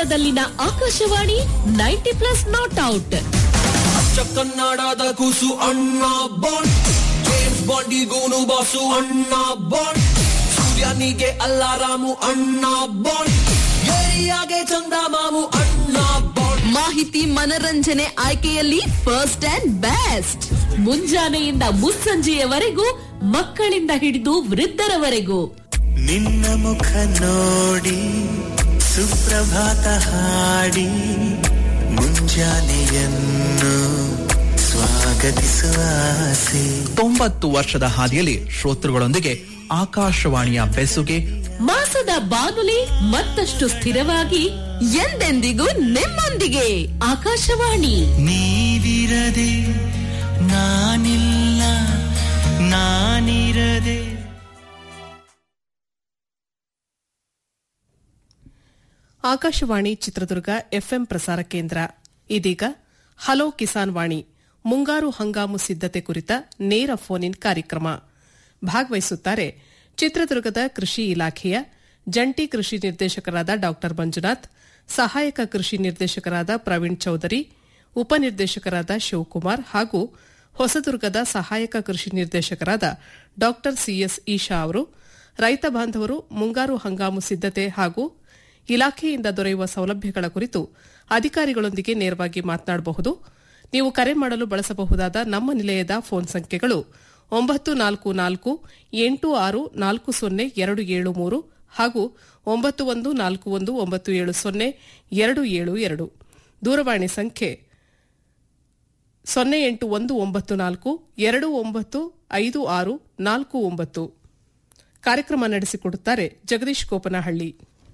ಕನ್ನಡದಲ್ಲಿನ Akashvani ninety plus not out ಅಚ್ಚ ಕನ್ನಡದ ಕೂಸು ಅಣ್ಣ ಬಾಂಡ್ ಜೇಮ್ಸ್ ಬಾಂಡಿಗೂನು ಬಾಸು ಅಣ್ಣ ಬಾಂಡ್ ಸೂರ್ಯನಿಗೆ ಅಲ್ಲಾರಾಮು ಅಣ್ಣ ಬಾಂಡ್ ಏರಿಯಾಗೆ ಚಂದ ಮಾಮು ಅಣ್ಣ ಬಾಂಡ್ ಮಾಹಿತಿ ಮನರಂಜನೆ ಆಯ್ಕೆಯಲ್ಲಿ ಫಸ್ಟ್ ಅಂಡ್ ಬೆಸ್ಟ್ ಮುಂಜಾನೆಯಿಂದ ಮುಸ್ಸಂಜೆಯವರೆಗೂ ಮಕ್ಕಳಿಂದ ಹಿಡಿದು ವೃದ್ಧರವರೆಗೂ ನಿನ್ನ ಮುಖ ನೋಡಿ ಸುಪ್ರಭಾತ ಹಾಡಿ ಮುಂಜಾನೆಯನ್ನು ಸ್ವಾಗತಿಸುವ ಆಸೆ ತೊಂಬತ್ತು ವರ್ಷದ ಹಾದಿಯಲ್ಲಿ ಶ್ರೋತೃಗಳೊಂದಿಗೆ ಆಕಾಶವಾಣಿಯ ಬೆಸುಗೆ ಮಾಸದ ಬಾನುಲಿ ಮತ್ತಷ್ಟು ಸ್ಥಿರವಾಗಿ ಎಂದೆಂದಿಗೂ ನಿಮ್ಮೊಂದಿಗೆ ಆಕಾಶವಾಣಿ ನೀವಿರದೆ ನಾನಿಲ್ಲ ನಾನಿರದೆ ಆಕಾಶವಾಣಿ ಚಿತ್ರದುರ್ಗ ಎಫ್ಎಂ ಪ್ರಸಾರ ಕೇಂದ್ರ ಇದೀಗ ಹಲೋ ಕಿಸಾನ್ ವಾಣಿ ಮುಂಗಾರು ಹಂಗಾಮು ಸಿದ್ದತೆ ಕುರಿತ ನೇರ ಫೋನ್ ಇನ್ ಕಾರ್ಯಕ್ರಮ ಭಾಗವಹಿಸುತ್ತಾರೆ ಚಿತ್ರದುರ್ಗದ ಕೃಷಿ ಇಲಾಖೆಯ ಜಂಟಿ ಕೃಷಿ ನಿರ್ದೇಶಕರಾದ ಡಾ ಮಂಜುನಾಥ್ ಸಹಾಯಕ ಕೃಷಿ ನಿರ್ದೇಶಕರಾದ ಪ್ರವೀಣ್ ಚೌಧರಿ ಉಪನಿರ್ದೇಶಕರಾದ ಶಿವಕುಮಾರ್ ಹಾಗೂ ಹೊಸದುರ್ಗದ ಸಹಾಯಕ ಕೃಷಿ ನಿರ್ದೇಶಕರಾದ ಡಾ ಸಿಎಸ್ ಈಶಾ ಅವರು ರೈತ ಬಾಂಧವರು ಮುಂಗಾರು ಹಂಗಾಮು ಸಿದ್ದತೆ ಹಾಗೂ ಇಲಾಖೆಯಿಂದ ದೊರೆಯುವ ಸೌಲಭ್ಯಗಳ ಕುರಿತು ಅಧಿಕಾರಿಗಳೊಂದಿಗೆ ನೇರವಾಗಿ ಮಾತನಾಡಬಹುದು ನೀವು ಕರೆ ಮಾಡಲು ಬಳಸಬಹುದಾದ ನಮ್ಮ ನಿಲಯದ ಫೋನ್ ಸಂಖ್ಯೆಗಳು ಒಂಬತ್ತು ನಾಲ್ಕು ನಾಲ್ಕು ಎಂಟು ಆರು ನಾಲ್ಕು ಸೊನ್ನೆ ಎರಡು ಏಳು ಮೂರು ಹಾಗೂ ಒಂಬತ್ತು ಒಂದು ನಾಲ್ಕು ಒಂದು ಒಂಬತ್ತು ಏಳು ಸೊನ್ನೆ ಎರಡು ಏಳು ಎರಡು ದೂರವಾಣಿ ಸಂಖ್ಯೆ ಸೊನ್ನೆ ಎಂಟು ಒಂದು ಒಂಬತ್ತು ನಾಲ್ಕು ಎರಡು ಒಂಬತ್ತು ಐದು ಆರು ನಾಲ್ಕು ಒಂಬತ್ತು ಕಾರ್ಯಕ್ರಮ ನಡೆಸಿಕೊಡುತ್ತಾರೆ ಜಗದೀಶ್ ಕೋಪನಹಳ್ಳಿ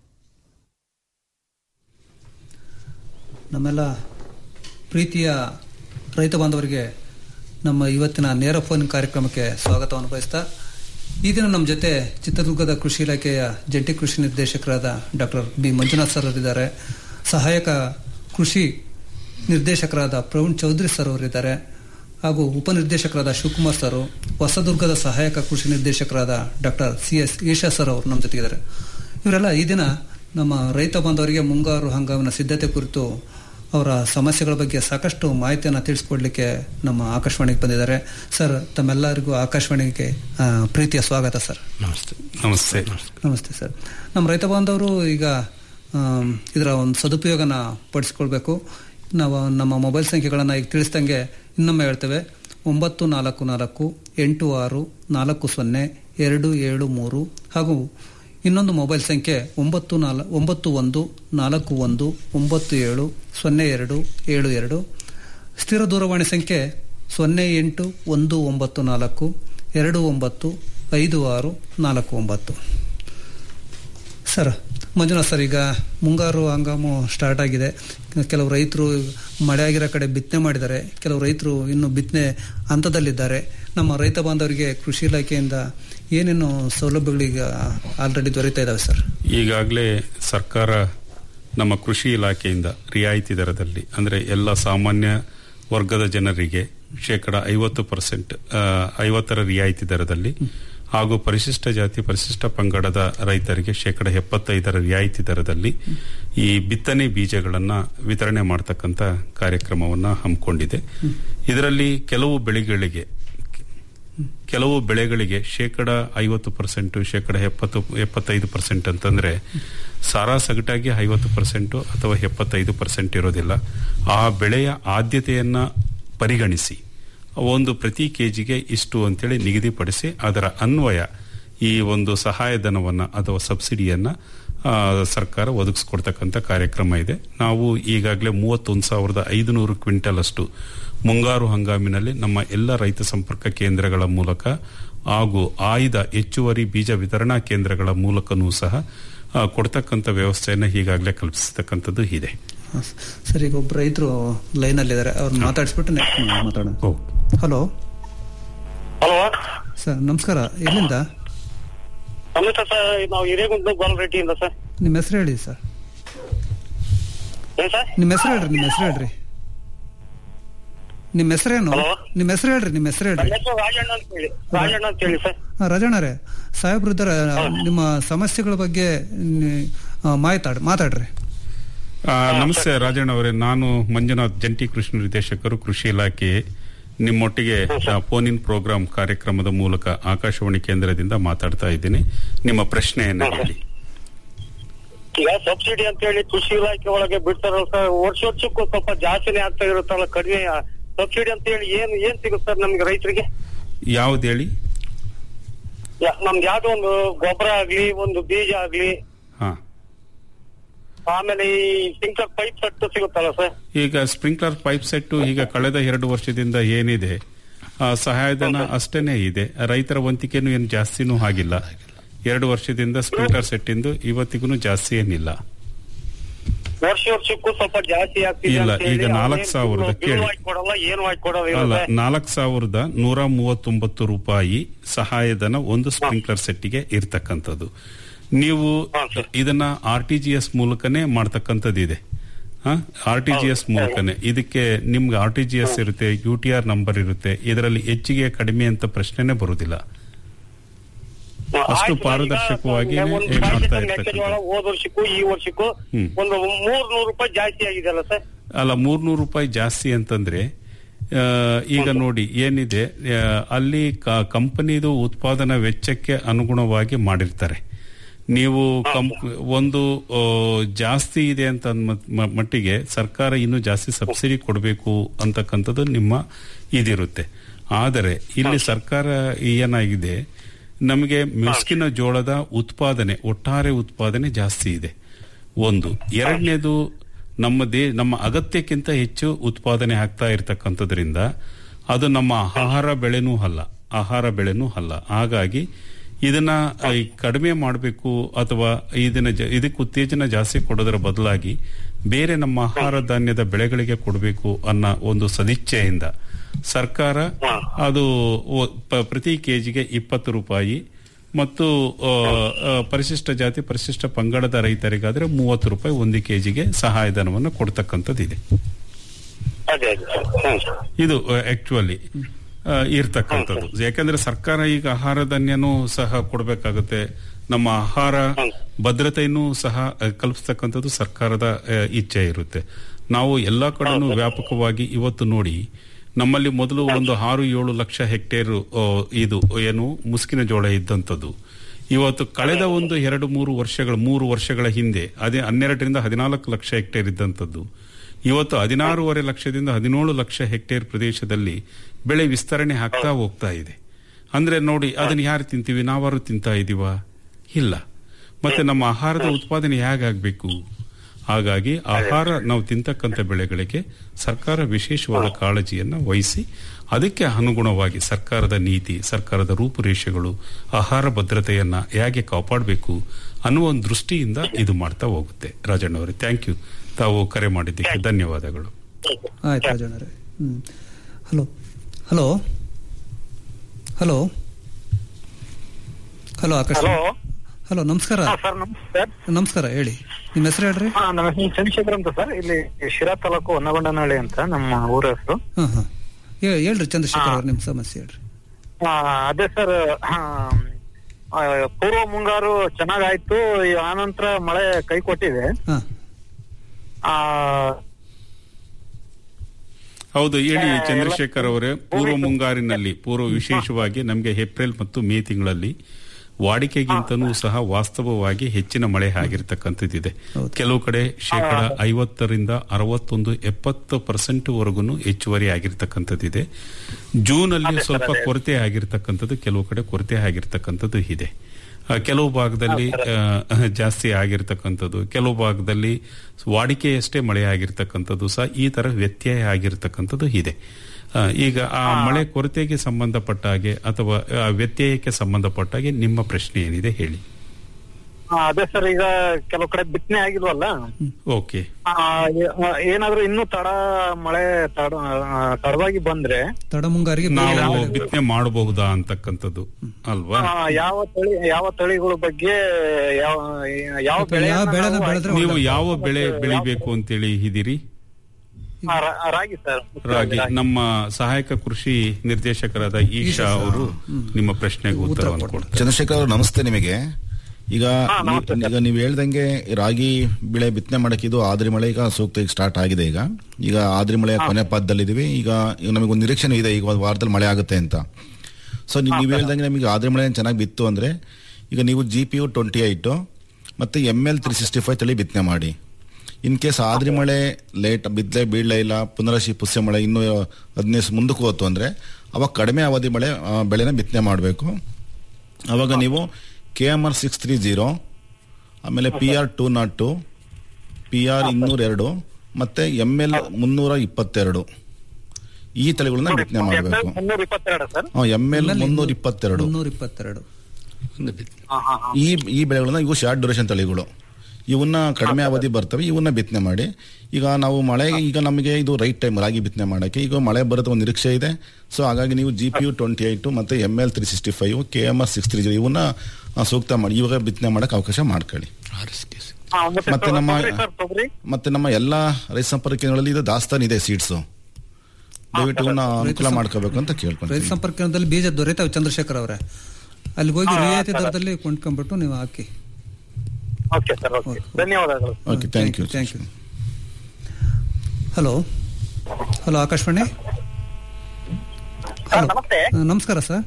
ನಮ್ಮೆಲ್ಲ ಪ್ರೀತಿಯ ರೈತ ಬಾಂಧವರಿಗೆ ನಮ್ಮ ಇವತ್ತಿನ ನೇರ ಫೋನ್ ಕಾರ್ಯಕ್ರಮಕ್ಕೆ ಸ್ವಾಗತವನ್ನು ಬಯಸ್ತಾ ಈ ದಿನ ನಮ್ಮ ಜೊತೆ ಚಿತ್ರದುರ್ಗದ ಕೃಷಿ ಇಲಾಖೆಯ ಜಂಟಿ ಕೃಷಿ ನಿರ್ದೇಶಕರಾದ ಡಾಕ್ಟರ್ ಬಿ ಮಂಜುನಾಥ್ ಸರ್ ಅವರಿದ್ದಾರೆ ಸಹಾಯಕ ಕೃಷಿ ನಿರ್ದೇಶಕರಾದ ಪ್ರವೀಣ್ ಚೌಧರಿ ಸರ್ ಅವರಿದ್ದಾರೆ ಹಾಗೂ ಉಪನಿರ್ದೇಶಕರಾದ ಶಿವಕುಮಾರ್ ಸರ್ ಹೊಸದುರ್ಗದ ಸಹಾಯಕ ಕೃಷಿ ನಿರ್ದೇಶಕರಾದ doctor C S Isha sir ಅವರು ನಮ್ಮ ಜೊತೆಗಿದ್ದಾರೆ ಇವರೆಲ್ಲ ಈ ದಿನ ನಮ್ಮ ರೈತ ಬಾಂಧವರಿಗೆ ಮುಂಗಾರು ಹಂಗಾಮಿನ ಸಿದ್ಧತೆ ಕುರಿತು ಅವರ ಸಮಸ್ಯೆಗಳ ಬಗ್ಗೆ ಸಾಕಷ್ಟು ಮಾಹಿತಿಯನ್ನು ತಿಳಿಸ್ಕೊಡ್ಲಿಕ್ಕೆ ನಮ್ಮ ಆಕಾಶವಾಣಿಗೆ ಬಂದಿದ್ದಾರೆ ಸರ್ ತಮ್ಮೆಲ್ಲರಿಗೂ ಆಕಾಶವಾಣಿಗೆ ಆ, ಪ್ರೀತಿಯ ಸ್ವಾಗತ ಸರ್ ನಮಸ್ತೆ ನಮಸ್ತೆ ನಮಸ್ತೆ ಸರ್ ನಮ್ಮ ರೈತ ಬಾಂಧವರು ಈಗ ಆಮ್, ಇದರ ಒಂದು ಸದುಪಯೋಗನ ಪಡಿಸ್ಕೊಳ್ಬೇಕು ನಾವು ನಮ್ಮ ಮೊಬೈಲ್ ಸಂಖ್ಯೆಗಳನ್ನು ಈಗ ತಿಳಿಸ್ದಂಗೆ ಇನ್ನೊಮ್ಮೆ ಹೇಳ್ತೇವೆ ಒಂಬತ್ತು ನಾಲ್ಕು ನಾಲ್ಕು ಎಂಟು ಆರು ನಾಲ್ಕು ಸೊನ್ನೆ ಎರಡು ಏಳು ಮೂರು ಹಾಗೂ ಇನ್ನೊಂದು ಮೊಬೈಲ್ ಸಂಖ್ಯೆ ಒಂಬತ್ತು ನಾಲ್ ಒಂಬತ್ತು ಒಂದು ನಾಲ್ಕು ಒಂದು ಒಂಬತ್ತು ಏಳು ಸೊನ್ನೆ ಎರಡು ಏಳು ಎರಡು ಸ್ಥಿರ ದೂರವಾಣಿ ಸಂಖ್ಯೆ ಸೊನ್ನೆ ಎಂಟು ಒಂದು ಒಂಬತ್ತು ನಾಲ್ಕು ಎರಡು ಒಂಬತ್ತು ಐದು ಆರು ನಾಲ್ಕು ಒಂಬತ್ತು ಸರ್ ಮಂಜುನಾಥ್ ಸರ್ ಈಗ ಮುಂಗಾರು ಹಂಗಾಮು ಸ್ಟಾರ್ಟ್ ಆಗಿದೆ ಕೆಲವು ರೈತರು ಮಳೆ ಆಗಿರೋ ಕಡೆ ಬಿತ್ತನೆ ಮಾಡಿದ್ದಾರೆ ಕೆಲವು ರೈತರು ಇನ್ನು ಬಿತ್ತನೆ ಹಂತದಲ್ಲಿದ್ದಾರೆ ನಮ್ಮ ರೈತ ಬಾಂಧವರಿಗೆ ಕೃಷಿ ಇಲಾಖೆಯಿಂದ ಏನೇನು ಸೌಲಭ್ಯಗಳೀಗ ಆಲ್ರೆಡಿ ದೊರೀತಾ ಇದಾವೆ ಸರ್ ಈಗಾಗಲೇ ಸರ್ಕಾರ ನಮ್ಮ ಕೃಷಿ ಇಲಾಖೆಯಿಂದ ರಿಯಾಯಿತಿ ದರದಲ್ಲಿ ಅಂದರೆ ಎಲ್ಲ ಸಾಮಾನ್ಯ ವರ್ಗದ ಜನರಿಗೆ ಶೇಕಡ ಐವತ್ತು ಪರ್ಸೆಂಟ್ ಐವತ್ತರ ರಿಯಾಯಿತಿ ದರದಲ್ಲಿ ಹಾಗೂ ಪರಿಶಿಷ್ಟ ಜಾತಿ ಪರಿಶಿಷ್ಟ ಪಂಗಡದ ರೈತರಿಗೆ ಶೇಕಡ ಎಪ್ಪತ್ತೈದರ ರಿಯಾಯಿತಿ ದರದಲ್ಲಿ ಈ ಬಿತ್ತನೆ ಬೀಜಗಳನ್ನ ವಿತರಣೆ ಮಾಡತಕ್ಕಂತ ಕಾರ್ಯಕ್ರಮವನ್ನ ಹಮ್ಮಿಕೊಂಡಿದೆ ಇದರಲ್ಲಿ ಕೆಲವು ಬೆಳೆಗಳಿಗೆ ಕೆಲವು ಬೆಳೆಗಳಿಗೆ ಶೇಕಡ ಐವತ್ತು ಪರ್ಸೆಂಟ್ ಶೇಕಡ ಎಪ್ಪತ್ತು ಎಪ್ಪತ್ತೈದು ಪರ್ಸೆಂಟ್ ಅಂತಂದ್ರೆ ಸಾರಾ ಸಗಟಾಗಿ ಐವತ್ತು ಪರ್ಸೆಂಟ್ ಅಥವಾ ಎಪ್ಪತ್ತೈದು ಪರ್ಸೆಂಟ್ ಇರೋದಿಲ್ಲ ಆ ಬೆಳೆಯ ಆದ್ಯತೆಯನ್ನ ಪರಿಗಣಿಸಿ ಒಂದು ಪ್ರತಿ ಕೆಜಿಗೆ ಇಷ್ಟು ಅಂತೇಳಿ ನಿಗದಿಪಡಿಸಿ ಅದರ ಅನ್ವಯ ಈ ಒಂದು ಸಹಾಯಧನವನ್ನ ಅಥವಾ ಸಬ್ಸಿಡಿಯನ್ನ ಆ, ಸರ್ಕಾರ ಒದಗಿಸ್ಕೊಡ್ತಕ್ಕಂಥ ಕಾರ್ಯಕ್ರಮ ಇದೆ ನಾವು ಈಗಾಗಲೇ ಮೂವತ್ತೊಂದು ಸಾವಿರದ ಐದುನೂರು ಕ್ವಿಂಟಲ್ ಅಷ್ಟು ಮುಂಗಾರು ಹಂಗಾಮಿನಲ್ಲಿ ನಮ್ಮ ಎಲ್ಲ ರೈತ ಸಂಪರ್ಕ ಕೇಂದ್ರಗಳ ಮೂಲಕ ಹಾಗೂ ಆಯ್ದ ಹೆಚ್ಚುವರಿ ಬೀಜ ವಿತರಣಾ ಕೇಂದ್ರಗಳ ಮೂಲಕನೂ ಸಹ ಆ, ಕೊಡ್ತಕ್ಕಂಥ ವ್ಯವಸ್ಥೆಯನ್ನು ಈಗಾಗಲೇ ಕಲ್ಪಿಸತಕ್ಕಂಥದ್ದು ಇದೆ ಸರ್ ಈಗ ಒಬ್ಬ ರೈತರು ಲೈನಲ್ಲಿದ್ದಾರೆ ಅವ್ರನ್ನ ಮಾತಾಡಿಸ್ಬಿಟ್ಟು ನೆಕ್ಸ್ಟ್ ಮಾತಾಡೋಣ ಹಲೋ ಹಲೋ ಸರ್ ನಮಸ್ಕಾರ ಎಲ್ಲಿಂದ ನಮಸ್ತೆ ಸರ್ ನಾವು ಹಿರೇಗುಂಟ ಗೋಲ್ರೆಡ್ಡಿಯಿಂದ ಸರ್ ನಿಮ್ಮ ಹೆಸರು ಹೇಳಿ ಸರ್ ಏನ್ ಸರ್ ನಿಮ್ಮ ಹೆಸರು ಹೇಳ್ರಿ ನಿಮ್ಮ ಹೆಸರು ಹೇಳ್ರಿ ನಿಮ್ಮ ಹೆಸರೇನು Hello? ನಿಮ್ಮ ಹೆಸರು ಹೇಳ್ರಿ ನಿಮ್ಮ ಹೆಸರು ಹೇಳ್ರಿ ನನ್ನ ಹೆಸರು ರಾಜಣ್ಣ ಅಂತ ಹೇಳಿ ರಾಜಣ್ಣ ಅಂತ ಹೇಳಿ ಸರ್ ಹಾ, ರಾಜಣ್ಣರೇ ಸಾಹೇಬ್ರು ಇದ್ದಾರೆ ನಿಮ್ಮ ಸಮಸ್ಯೆಗಳ ಬಗ್ಗೆ ನಿ- ಆ, ಮಾತಾಡ್ ಮಾತಾಡ್ರಿ ಆ, ನಮಸ್ತೆ ರಾಜಣ್ಣ ಅವರೇ ನಾನು ಮಂಜುನಾಥ್ ಜಂಟಿ ಕೃಷಿ ನಿರ್ದೇಶಕರು ಕೃಷಿ ಇಲಾಖೆ ನಿಮ್ಮೊಟ್ಟಿಗೆ ಫೋನ್ ಇನ್ ಪ್ರೋಗ್ರಾಂ ಕಾರ್ಯಕ್ರಮದ ಮೂಲಕ ಆಕಾಶವಾಣಿ ಕೇಂದ್ರದಿಂದ ಮಾತಾಡ್ತಾ ಇದ್ದೀನಿ ನಿಮ್ಮ ಪ್ರಶ್ನೆಯನ್ನ ಹೇಳಿ ಈಗ ಸಬ್ಸಿಡಿ ಅಂತ ಹೇಳಿ ಕೃಷಿ ಇಲಾಖೆ ಒಳಗೆ ಬಿಡ್ತಾರಲ್ಲ ಸರ್ ವರ್ಷ ವರ್ಷಕ್ಕೂ ಸ್ವಲ್ಪ ಜಾಸ್ತಿನೇ ಆಗ್ತಾ ಇರುತ್ತಲ್ಲ ಕಡಿಮೆ ಸಬ್ಸಿಡಿ ಅಂತ ಹೇಳಿ ಏನ್ ಏನ್ ಸಿಗುತ್ತೆ ಸರ್ ನಮ್ಗೆ ರೈತರಿಗೆ ಯಾವ್ದು ಹೇಳಿ ಯಾ- ನಮ್ಗೆ ಯಾವ್ದೋ ಒಂದು ಗೊಬ್ಬರ ಆಗ್ಲಿ ಒಂದು ಬೀಜ ಆಗ್ಲಿ ಹಾ ಆಮೇಲೆ ಈ ಸಿಂಕರ್ ಪೈಪ್ ಸೆಟ್ ಸಿಗುತ್ತಲ್ಲ ಸರ್ ಈಗ ಸ್ಪ್ರಿಂಕ್ಲರ್ ಪೈಪ್ ಸೆಟ್ ಈಗ ಕಳೆದ ಎರಡು ವರ್ಷದಿಂದ ಏನಿದೆ ಆ, ಸಹಾಯಧನ ಅಷ್ಟೇನೆ ಇದೆ ರೈತರ ವಂತಿಕೆನು ಏನು ಜಾಸ್ತಿನೂ ಆಗಿಲ್ಲ ಎರಡು ವರ್ಷದಿಂದ ಸ್ಪ್ರಿಂಕ್ಲರ್ ಸೆಟ್ ಇಂದು ಇವತ್ತಿಗೂ ಜಾಸ್ತಿ ಏನಿಲ್ಲ ವರ್ಷ ವರ್ಷಕ್ಕೂ ಸ್ವಲ್ಪ ಜಾಸ್ತಿ ಆಗ್ತಿದೆ ಇಲ್ಲ, ಅಂತ ಹೇಳಿ ಈಗ ನಾಲ್ಕು ಅವ್ರೇನ್ ಸಾವಿರದ ಬಿಲ್ ಕೇಳಿ. ಹಾಕಿ ಕೊಡಲ್ಲ ಏನು ಹಾಕಿ ಕೊಡೋದು ಅಲ್ಲ ಇರುತ್ತೆ ನಾಲ್ಕು ಸಾವಿರದ ನೂರ ಮೂವತ್ತೊಂಬತ್ತು ರೂಪಾಯಿ ಸಹಾಯಧನ ಒಂದು ಸ್ಪ್ರಿಂಕ್ಲರ್ ಸೆಟ್ಟಿಗೆ ಇರ್ತಕ್ಕಂಥದ್ದು ನೀವು ಇದನ್ನ ಆರ್ ಟಿ ಜಿ ಎಸ್ ಮೂಲಕನೇ ಮಾಡ್ತಕ್ಕಂಥದ್ದು ಇದೆ ಆರ್ ಟಿ ಜಿ ಎಸ್ ಮೂಲಕನೇ ಇದಕ್ಕೆ ನಿಮ್ಗೆ ಆರ್ ಟಿ ಜಿ ಎಸ್ ಇರುತ್ತೆ ಯು ಟಿ ಆರ್ ನಂಬರ್ ಇರುತ್ತೆ ಇದರಲ್ಲಿ ಹೆಚ್ಚಿಗೆ ಕಡಿಮೆ ಅಂತ ಪ್ರಶ್ನೆನೇ ಬರುವುದಿಲ್ಲ ಅಷ್ಟು ಪಾರದರ್ಶಕವಾಗಿ ಒಂದು ಮಾಡ್ತಾ ಕಾಗಿದ ಇರ್ತಕ್ಕಂಥದ್ದು ಮೆಕ್ಕೆಜೋಳ ಹೋದ ವರ್ಷಕ್ಕೂ ಈ ವರ್ಷಕ್ಕೂ ಹ್ಮ್. ಒಂದು ಮೂರ್ ನೂರು ರೂಪಾಯಿ ಜಾಸ್ತಿ ಆಗಿದೆ ಅಲ್ಲ ಸರ್ ಅಲ್ಲ ಮೂರ್ನೂರು ರೂಪಾಯಿ ಜಾಸ್ತಿ ಅಂತಂದ್ರೆ ಆ, ಈಗ ನೋಡಿ ಏನಿದೆ ಆ, ಅಲ್ಲಿ ಕಂಪನಿದು ಉತ್ಪಾದನಾ ವೆಚ್ಚಕ್ಕೆ ಅನುಗುಣವಾಗಿ ಮಾಡಿರ್ತಾರೆ ನೀವು ಕಂಪ್ ಒಂದು ಆ, ಜಾಸ್ತಿ ಇದೆ ಅಂತ ಅಂದ್ ಮ- ಮಟ್ಟಿಗೆ ಸರ್ಕಾರ ಇನ್ನೂ ಜಾಸ್ತಿ ಸಬ್ಸಿಡಿ ಕೊಡಬೇಕು ಅಂತಕ್ಕಂಥದ್ದು ನಿಮ್ಮ ಇದಿರುತ್ತೆ ಆದರೆ ಇಲ್ಲಿ ಸರ್ಕಾರ ಏನಾಗಿದೆ ನಮಗೆ ಮೆಸ್ಕಿನ ಜೋಳದ ಉತ್ಪಾದನೆ ಒಟ್ಟಾರೆ ಉತ್ಪಾದನೆ ಜಾಸ್ತಿ ಇದೆ ಒಂದು ಎರಡನೇದು ನಮ್ಮ ದೇ ನಮ್ಮ ಅಗತ್ಯಕ್ಕಿಂತ ಹೆಚ್ಚು ಉತ್ಪಾದನೆ ಆಗ್ತಾ ಇರತಕ್ಕಂಥದ್ರಿಂದ ಅದು ನಮ್ಮ ಆಹಾರ ಬೆಳೆನೂ ಅಲ್ಲ ಆಹಾರ ಬೆಳೆನೂ ಅಲ್ಲ ಹಾಗಾಗಿ ಇದನ್ನ ಆ, ಈ ಕಡಿಮೆ ಮಾಡಬೇಕು ಅಥವಾ ಇದನ್ನ ಜ- ಇದಕ್ಕೆ ಉತ್ತೇಜನ ಜಾಸ್ತಿ ಕೊಡೋದರ ಬದಲಾಗಿ ಬೇರೆ ನಮ್ಮ ಆಹಾರ ಧಾನ್ಯದ ಬೆಳೆಗಳಿಗೆ ಕೊಡಬೇಕು ಅನ್ನೋ ಒಂದು ಸದಿಚ್ಛೆಯಿಂದ ಸರ್ಕಾರ ಅದು ಒ- ಪ- ಪ್ರತಿ ಕೆಜಿಗೆ ಇಪ್ಪತ್ತು ರೂಪಾಯಿ ಮತ್ತು ಆ, ಆ, ಪರಿಶಿಷ್ಟ ಜಾತಿ ಪರಿಶಿಷ್ಟ ಪಂಗಡದ ರೈತರಿಗಾದ್ರೆ ಮೂವತ್ತು ರೂಪಾಯಿ ಒಂದು ಕೆಜಿಗೆ ಸಹಾಯಧನವನ್ನು ಕೊಡ್ತಕ್ಕಂಥದ್ದಿದೆ ಅದೇ ಅದೇ ಹ್ಮ್ ಸರ್ ಇದು ಆಕ್ಚುಲಿ ಇರ್ತಕ್ಕಂಥದ್ದು ಯಾಕಂದ್ರೆ ಸರ್ಕಾರ ಈಗ ಆಹಾರ ಧಾನ್ಯನೂ ಸಹ ಕೊಡಬೇಕಾಗುತ್ತೆ ನಮ್ಮ ಆಹಾರ ಭದ್ರತೆಯನ್ನು ಸಹ ಆ, ಕಲ್ಪಿಸ್ತಕ್ಕಂಥದ್ದು ಸರ್ಕಾರದ ಆ, ಇಚ್ಛೆ ಇರುತ್ತೆ ನಾವು ಎಲ್ಲಾ ಕಡೆನೂ ವ್ಯಾಪಕವಾಗಿ ಇವತ್ತು ನೋಡಿ ನಮ್ಮಲ್ಲಿ ಮೊದಲು ಒಂದು ಆರು ಏಳು ಲಕ್ಷ ಹೆಕ್ಟೇರ್ ಆ, ಇದು ಏನು ಮುಸ್ಕಿನ ಜೋಳ ಇದ್ದಂಥದ್ದು ಇವತ್ತು ಕಳೆದ ಒಂದು ಎರಡು ಮೂರು ವರ್ಷಗಳ ಮೂರು ವರ್ಷಗಳ ಹಿಂದೆ ಅದೇ ಹನ್ನೆರಡರಿಂದ ಹದಿನಾಲ್ಕು ಲಕ್ಷ ಹೆಕ್ಟೇರ್ ಇದ್ದಂಥದ್ದು ಇವತ್ತು ಹದಿನಾರೂವರೆ ಲಕ್ಷದಿಂದ ಹದಿನೇಳು ಲಕ್ಷ ಹೆಕ್ಟೇರ್ ಪ್ರದೇಶದಲ್ಲಿ ಬೆಳೆ ವಿಸ್ತರಣೆ ಆಗ್ತಾ ಹೋಗ್ತಾ ಇದೆ ಅಂದ್ರೆ ನೋಡಿ ಅದನ್ನ ಯಾರು ತಿಂತೀವಿ ನಾವಾರು ತಿಂತಾ ಇದೀವ ಇಲ್ಲ ಮತ್ತೆ ನಮ್ಮ ಆಹಾರದ ಉತ್ಪಾದನೆ ಹೇಗಾಗಬೇಕು ಹಾಗಾಗಿ ಆಹಾರ ನಾವು ತಿಂತಕ್ಕಂಥ ಬೆಳೆಗಳಿಗೆ ಸರ್ಕಾರ ವಿಶೇಷವಾದ ಕಾಳಜಿಯನ್ನ ವಹಿಸಿ ಅದಕ್ಕೆ ಅನುಗುಣವಾಗಿ ಸರ್ಕಾರದ ನೀತಿ ಸರ್ಕಾರದ ರೂಪುರೇಷೆಗಳು ಆಹಾರ ಭದ್ರತೆಯನ್ನ ಹೇಗೆ ಕಾಪಾಡಬೇಕು ಅನ್ನುವ ಒಂದು ದೃಷ್ಟಿಯಿಂದ ಇದು ಮಾಡ್ತಾ ಹೋಗುತ್ತೆ ರಾಜಣ್ಣವರೇ ಥ್ಯಾಂಕ್ ಯು ತಾವು ಕರೆ ಮಾಡಿದ್ದಕ್ಕೆ ಧನ್ಯವಾದಗಳು ಆಯ್ತು ರಾಜಣ್ಣರೇ ಹ್ಮ್ ಹಲೋ ಹಲೋ ಹಲೋ ಹಲೋ ಆಕಾಶ ಹಲೋ ಹಲೋ ನಮಸ್ಕಾರ ಸರ್ ನಮಸ್ತೆ ನಮಸ್ಕಾರ ಹೇಳಿ ನಿಮ್ಮ ಹೆಸರು ಹೇಳ್ರಿ ಹಾ ನಮ್ಮ ಹೆಸರು ಚಂದ್ರಶೇಖರ್ ಅಂತ ಸರ್ ಇಲ್ಲಿ ಶಿರಾ ತಾಲೂಕು ಹೊನ್ನಗೊಂಡನಹಳ್ಳಿ ಅಂತ ನಮ್ಮ ಊರ ಹೆಸರು ಹಾ ಹಾ ಹೇ- ಹೇಳ್ರಿ ಚಂದ್ರಶೇಖರ್ ಅವ್ರ ನಿಮ್ಮ ಸಮಸ್ಯೆ ಹೇಳ್ರಿ ಆ, ಅದೇ ಸರ್ ಆ, ಆ, ಪೂರ್ವ ಮುಂಗಾರು ಚೆನ್ನಾಗಾಯ್ತು ಈ ಆನಂತರ ಮಳೆ ಕೈ ಕೊಟ್ಟಿದೆ ಹಾ ಆ, ಹೌದು ಹೇಳಿ ಚಂದ್ರಶೇಖರ್ ಅವರೇ ಪೂರ್ವ ಮುಂಗಾರಿನಲ್ಲಿ ಪೂರ್ವ ವಿಶೇಷವಾಗಿ ನಮಗೆ ಏಪ್ರಿಲ್ ಮತ್ತು ಮೇ ತಿಂಗಳಲ್ಲಿ ವಾಡಿಕೆಗಿಂತನೂ ಸಹ ವಾಸ್ತವವಾಗಿ ಹೆಚ್ಚಿನ ಮಳೆ ಆಗಿರ್ತಕ್ಕಂಥದ್ದಿದೆ ಕೆಲವು ಕಡೆ ಶೇಕಡ ಐವತ್ತರಿಂದ ಅರವತ್ತೊಂದು ಎಪ್ಪತ್ತು ಪರ್ಸೆಂಟ್ ವರೆಗೂ ಹೆಚ್ಚುವರಿ ಆಗಿರ್ತಕ್ಕಂಥದ್ದಿದೆ ಜೂನ್ ಅಲ್ಲಿ ಸ್ವಲ್ಪ ಕೊರತೆ ಆಗಿರ್ತಕ್ಕಂಥದ್ದು ಕೆಲವು ಕಡೆ ಕೊರತೆ ಆಗಿರ್ತಕ್ಕಂಥದ್ದು ಇದೆ ಆ, ಕೆಲವು ಭಾಗದಲ್ಲಿ ಆ, ಜಾಸ್ತಿ ಆಗಿರ್ತಕ್ಕಂಥದ್ದು ಕೆಲವು ಭಾಗದಲ್ಲಿ ವಾಡಿಕೆಯಷ್ಟೇ ಮಳೆ ಆಗಿರ್ತಕ್ಕಂಥದ್ದು ಸಹ ಈ ತರ ವ್ಯತ್ಯಯ ಆಗಿರ್ತಕ್ಕಂಥದ್ದು ಇದೆ ಆ, ಈಗ ಆ ಮಳೆ ಕೊರತೆಗೆ ಸಂಬಂಧಪಟ್ಟ ಹಾಗೆ ಅಥವಾ ಆ ವ್ಯತ್ಯಯಕ್ಕೆ ಸಂಬಂಧಪಟ್ಟ ಹಾಗೆ ನಿಮ್ಮ ಪ್ರಶ್ನೆ ಏನಿದೆ ಹೇಳಿ ಆ, ಅದೇ ಸರ್ ಈಗ ಕೆಲವು ಕಡೆ ಬಿತ್ತನೆ ಆಗಿಲ್ವಲ್ಲ ಓಕೆ ಆ, ಏ- ಆ, ಏನಾದ್ರೂ ಇನ್ನೂ ತಡ ಮಳೆ ತಡ ಆ, ತಡವಾಗಿ ಬಂದ್ರೆ ತಡ ಮುಂಗಾರಿಗೆ ನಾವು ಬಿತ್ತನೆ ಮಾಡಬಹುದಾ ಅಂತಕ್ಕಂಥದ್ದು ಅಲ್ವಾ ಆ, ಯಾವ ತಳಿ ಯಾವ ತಳಿಗಳ ಬಗ್ಗೆ ಯಾವ ಯಾವ ಬೆಳೆ ಯಾವ ಬೆಳೆನ ಬೆಳೆದ್ರೆ ನೀವು ಯಾವ ಬೆಳೆ ಬೆಳಿಬೇಕು ಅಂತೇಳಿ ಇದ್ದೀರಿ ರಾಗಿ ಸರ್ ರಾಗಿ ನಮ್ಮ ಸಹಾಯಕ ಕೃಷಿ ನಿರ್ದೇಶಕರಾದ ಈಶಾ ಅವರು ನಿಮ್ಮ ಪ್ರಶ್ನೆಗೆ ಉತ್ತರವನ್ನು ಕೊಡ್ತಾರೆ ಚಂದ್ರಶೇಖರ್ ಅವರು ನಮಸ್ತೆ ನಿಮಗೆ ಈಗ ನೀವ್- ಈಗ ನೀವು ಹೇಳ್ದಂಗೆ ರಾಗಿ ಬೆಳೆ ಬಿತ್ತನೆ ಮಾಡಕ್ಕೆ ಇದು ಆದ್ರಿ ಮಳೆ ಈಗ ಸೂಕ್ತ ಈಗ ಸ್ಟಾರ್ಟ್ ಆಗಿದೆ ಈಗ ಈಗ ಆದ್ರಿ ಮಳೆ ಕೊನೆ ಪಾದದಲ್ಲಿದ್ದೀವಿ ಈಗ ಈಗ ನಮಗೊಂದು ನಿರೀಕ್ಷಣೆ ಇದೆ ಈಗ ಒಂದು ವಾರದಲ್ಲಿ ಮಳೆ ಆಗುತ್ತೆ ಅಂತ ಸೊ ನೀವು ನೀವು ಹೇಳ್ದಂಗೆ ನಮಗೆ ಆದ್ರಿ ಮಳೆ ಚೆನ್ನಾಗಿ ಬಿತ್ತು ಅಂದ್ರೆ ಈಗ ನೀವು G P U twenty eight ಮತ್ತು M L three sixty five ತಳಿ ಬಿತ್ತನೆ ಮಾಡಿ ಇನ್ ಕೇಸ್ ಆದ್ರಿ ಮಳೆ ಲೇಟ್ ಬಿದ್ದಲೆ ಬೀಳಲೇ ಇಲ್ಲ ಪುನರಶಿ ಪುಸ್ಯ ಮಳೆ ಇನ್ನೂ ಹದಿನೈದು ದಿವಸ ಮುಂದಕ್ಕೆ ಹೋತು ಅಂದರೆ ಅವಾಗ ಕಡಿಮೆ ಅವಧಿ ಮಳೆ ಆ, ಬೆಳೆನ ಬಿತ್ತನೆ ಮಾಡಬೇಕು ಅವಾಗ ನೀವು K M R six three zero ಆಮೇಲೆ P R two nought two P R ಇನ್ನೂರ ಎರಡು ಮತ್ತೆ ಎಮ್ ಎಲ್ ಮುನ್ನೂರ ಇಪ್ಪತ್ತೆರಡು ಈ ತಳಿಗಳನ್ನ ಬಿತ್ತನೆ ಮಾಡಬೇಕು ಮುನ್ನೂರ ಇಪ್ಪತ್ತೆರಡು ಸರ್ ಎಮ್ ಎಲ್ ಮುನ್ನೂರ ಇಪ್ಪತ್ತೆರಡು ಮುನ್ನೂರ ಇಪ್ಪತ್ತೆರಡು ಈ ಈ ಬೆಳೆಗಳನ್ನ ಇವು ಶಾರ್ಟ್ ಡ್ಯೂರೇಷನ್ ತಳಿಗಳು ಇವನ್ನ ಕಡಿಮೆ ಅವಧಿ ಬರ್ತವೆ ಇವನ್ನ ಬಿತ್ತನೆ ಮಾಡಿ ಈಗ ನಾವು ಮಳೆ ಈಗ ನಮಗೆ ಇದು ರೈಟ್ ಟೈಮ್ ರಾಗಿ ಬಿತ್ತನೆ ಮಾಡೋಕ್ಕೆ ಈಗ ಮಳೆ ಬರೋದು ಒಂದು ನಿರೀಕ್ಷೆ ಇದೆ ಸೊ ಹಾಗಾಗಿ ನೀವು G P U twenty eight ಮತ್ತು M L three sixty five K M R six three zero ಇವನ್ನ ಆ, ಸೂಕ್ತ ಮಾಡಿ ಇವಾಗ ಬಿತ್ತನೆ ಮಾಡೋಕೆ ಅವಕಾಶ ಮಾಡ್ಕೊಳ್ಳಿ ಹಾ, ಮತ್ತೆ ಮತ್ತೆ ನಮ್ಮ ತೊಗರಿ ಸರ್ ತೊಗರಿ ಮತ್ತೆ ನಮ್ಮ ಎಲ್ಲಾ ರೈತ ಸಂಪರ್ಕ ಕೇಂದ್ರಗಳಲ್ಲಿ ಇದು ದಾಸ್ತಾನ್ ಇದೆ ಸೀಡ್ಸ್ ದಯವಿಟ್ಟು ಇವನ್ನ ಅನುಕೂಲ ಮಾಡ್ಕೋಬೇಕು ಅಂತ ರೈತ ಕೇಳ್ಕೊಂತೀನಿ ಸಂಪರ್ಕ ಕೇಂದ್ರದಲ್ಲಿ ಬೀಜ ದೊರೆತಾವೆ ಚಂದ್ರಶೇಖರ್ ಅವರೇ ಅಲ್ಲಿಗೆ ಹೋಗಿ ರಿಯಾಯಿತಿ ದರದಲ್ಲಿ ಕೊಂಡ್ಕೊಂಡ್ಬಿಟ್ಟು ನೀವು ಹಾಕಿ ಓಕೆ ಸರ್ ಓಕೆ ಧನ್ಯವಾದಗಳು okay thank you thank you hello hello Akashvani sir ನಮಸ್ತೆ ಆ, ನಮಸ್ಕಾರ ಸರ್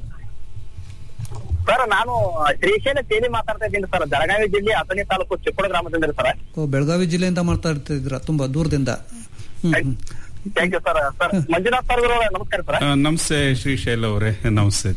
ಸರ್ ನಾನು ಶ್ರೀಶೈಲ ತೇಲಿ ಮಾತಾಡ್ತಾ ಇದ್ದೀನಿ ಸರ್ ಬೆಳಗಾವಿ ಜಿಲ್ಲೆ ಅಥಣಿ ತಾಲೂಕು ಚಿಕ್ಕೋಡ ಗ್ರಾಮದಿಂದ ಸರ್ ಓ, ಬೆಳಗಾವಿ ಜಿಲ್ಲೆಯಿಂದ ಮಾತಾಡ್ತಿದ್ದೀರಾ ತುಂಬಾ ದೂರದಿಂದ ಹ್ಮ್ ಹ್ಮ್ thank you sir sir Manjunath sir ನಮಸ್ಕಾರ ಸರ್ ಆ, ನಮಸ್ತೆ ಶ್ರೀಶೈಲ ಅವರೇ ನಮಸ್ತೆ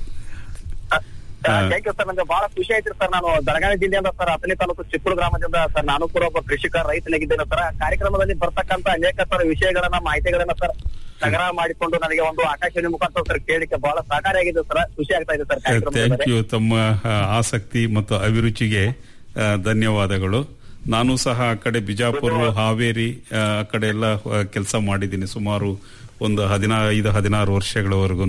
ಥ್ಯಾಂಕ್ ಯು ಸರ್ ನಂಗೆ ಬಹಳ ಖುಷಿ ಆಯ್ತು ಸರ್ ನಾನು ಬೆಳಗಾವಿ ಜಿಲ್ಲೆಯಿಂದ ಸರ್ ಅಥಣಿ ತಾಲೂಕು ಚಿಕ್ಕೂರು ಗ್ರಾಮದಿಂದ ಸರ್ ನಾನು ಕೂಡ ಒಬ್ಬ ಕೃಷಿಕ ರೈತನಾಗಿದ್ದೇನೆ ಸರ್ ಕಾರ್ಯಕ್ರಮದಲ್ಲಿ ಬರ್ತಕ್ಕಂತ ಅನೇಕ ಸರ್ ವಿಷಯಗಳನ್ನ ಮಾಹಿತಿಗಳನ್ನ ಸರ್ ಸಂಗ್ರಹ ಮಾಡಿಕೊಂಡು ನನಗೆ ಒಂದು ಆಕಾಶವಾಣಿ ಮುಖಾಂತರ ಸರ್ ಕೇಳಿಕ್ಕೆ ಬಹಳ ಸಹಕಾರಿಯಾಗಿದೆ ಸರ್ ಖುಷಿ ಆಗ್ತಾ ಇದೆ ಸರ್ ಥ್ಯಾಂಕ್ ಕಾರ್ಯಕ್ರಮ ಯು ತಮ್ಮ ಆ, ಆಸಕ್ತಿ ಮತ್ತು ಅಭಿರುಚಿಗೆ ಆ, ಧನ್ಯವಾದಗಳು ನಾನು ಸಹ ಆ ಕಡೆ ಬಿಜಾಪುರ ಹಾವೇರಿ ಆ ಆ ಕಡೆ ಎಲ್ಲ ಕೆಲಸ ಮಾಡಿದ್ದೀನಿ ಸುಮಾರು ಒಂದು ಹದಿನೈದು ಹದಿನಾರು ವರ್ಷಗಳವರೆಗೂ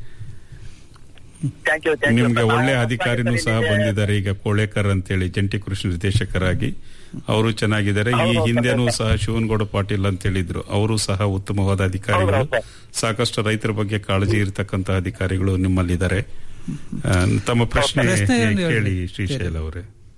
ಥ್ಯಾಂಕ್ ಯು ಥ್ಯಾಂಕ್ ಯು ನಿಮ್ಗೆ ಒಳ್ಳೆ ಅಧಿಕಾರಿನೂ ಸಹ ಬಂದಿದ್ದಾರೆ ಈಗ ಕೋಳೇಕರ್ ಅಂತೇಳಿ ಜಂಟಿ ಕೃಷಿ ನಿರ್ದೇಶಕರಾಗಿ ಅವರು ಚೆನ್ನಾಗಿದ್ದಾರೆ ಈ ಹಿಂದೆನೂ ಸಹ ಶಿವನಗೌಡ ಪಾಟೀಲ್ ಅಂತ ಹೇಳಿದ್ರು ಅವರು ಸಹ ಉತ್ತಮವಾದ ಅಧಿಕಾರಿಗಳು ಸಾಕಷ್ಟು ರೈತರ ಬಗ್ಗೆ ಕಾಳಜಿ ಇರತಕ್ಕಂತ ಅಧಿಕಾರಿಗಳು ನಿಮ್ಮಲ್ಲಿದ್ದಾರೆ ಆ, ತಮ್ಮ ಪ್ರಶ್ನೆ ಪ್ರಶ್ನೆ ಏನು ಹೇಳಿ? ಕೇಳಿ ಶ್ರೀಶೈಲ್ ಅವರೇ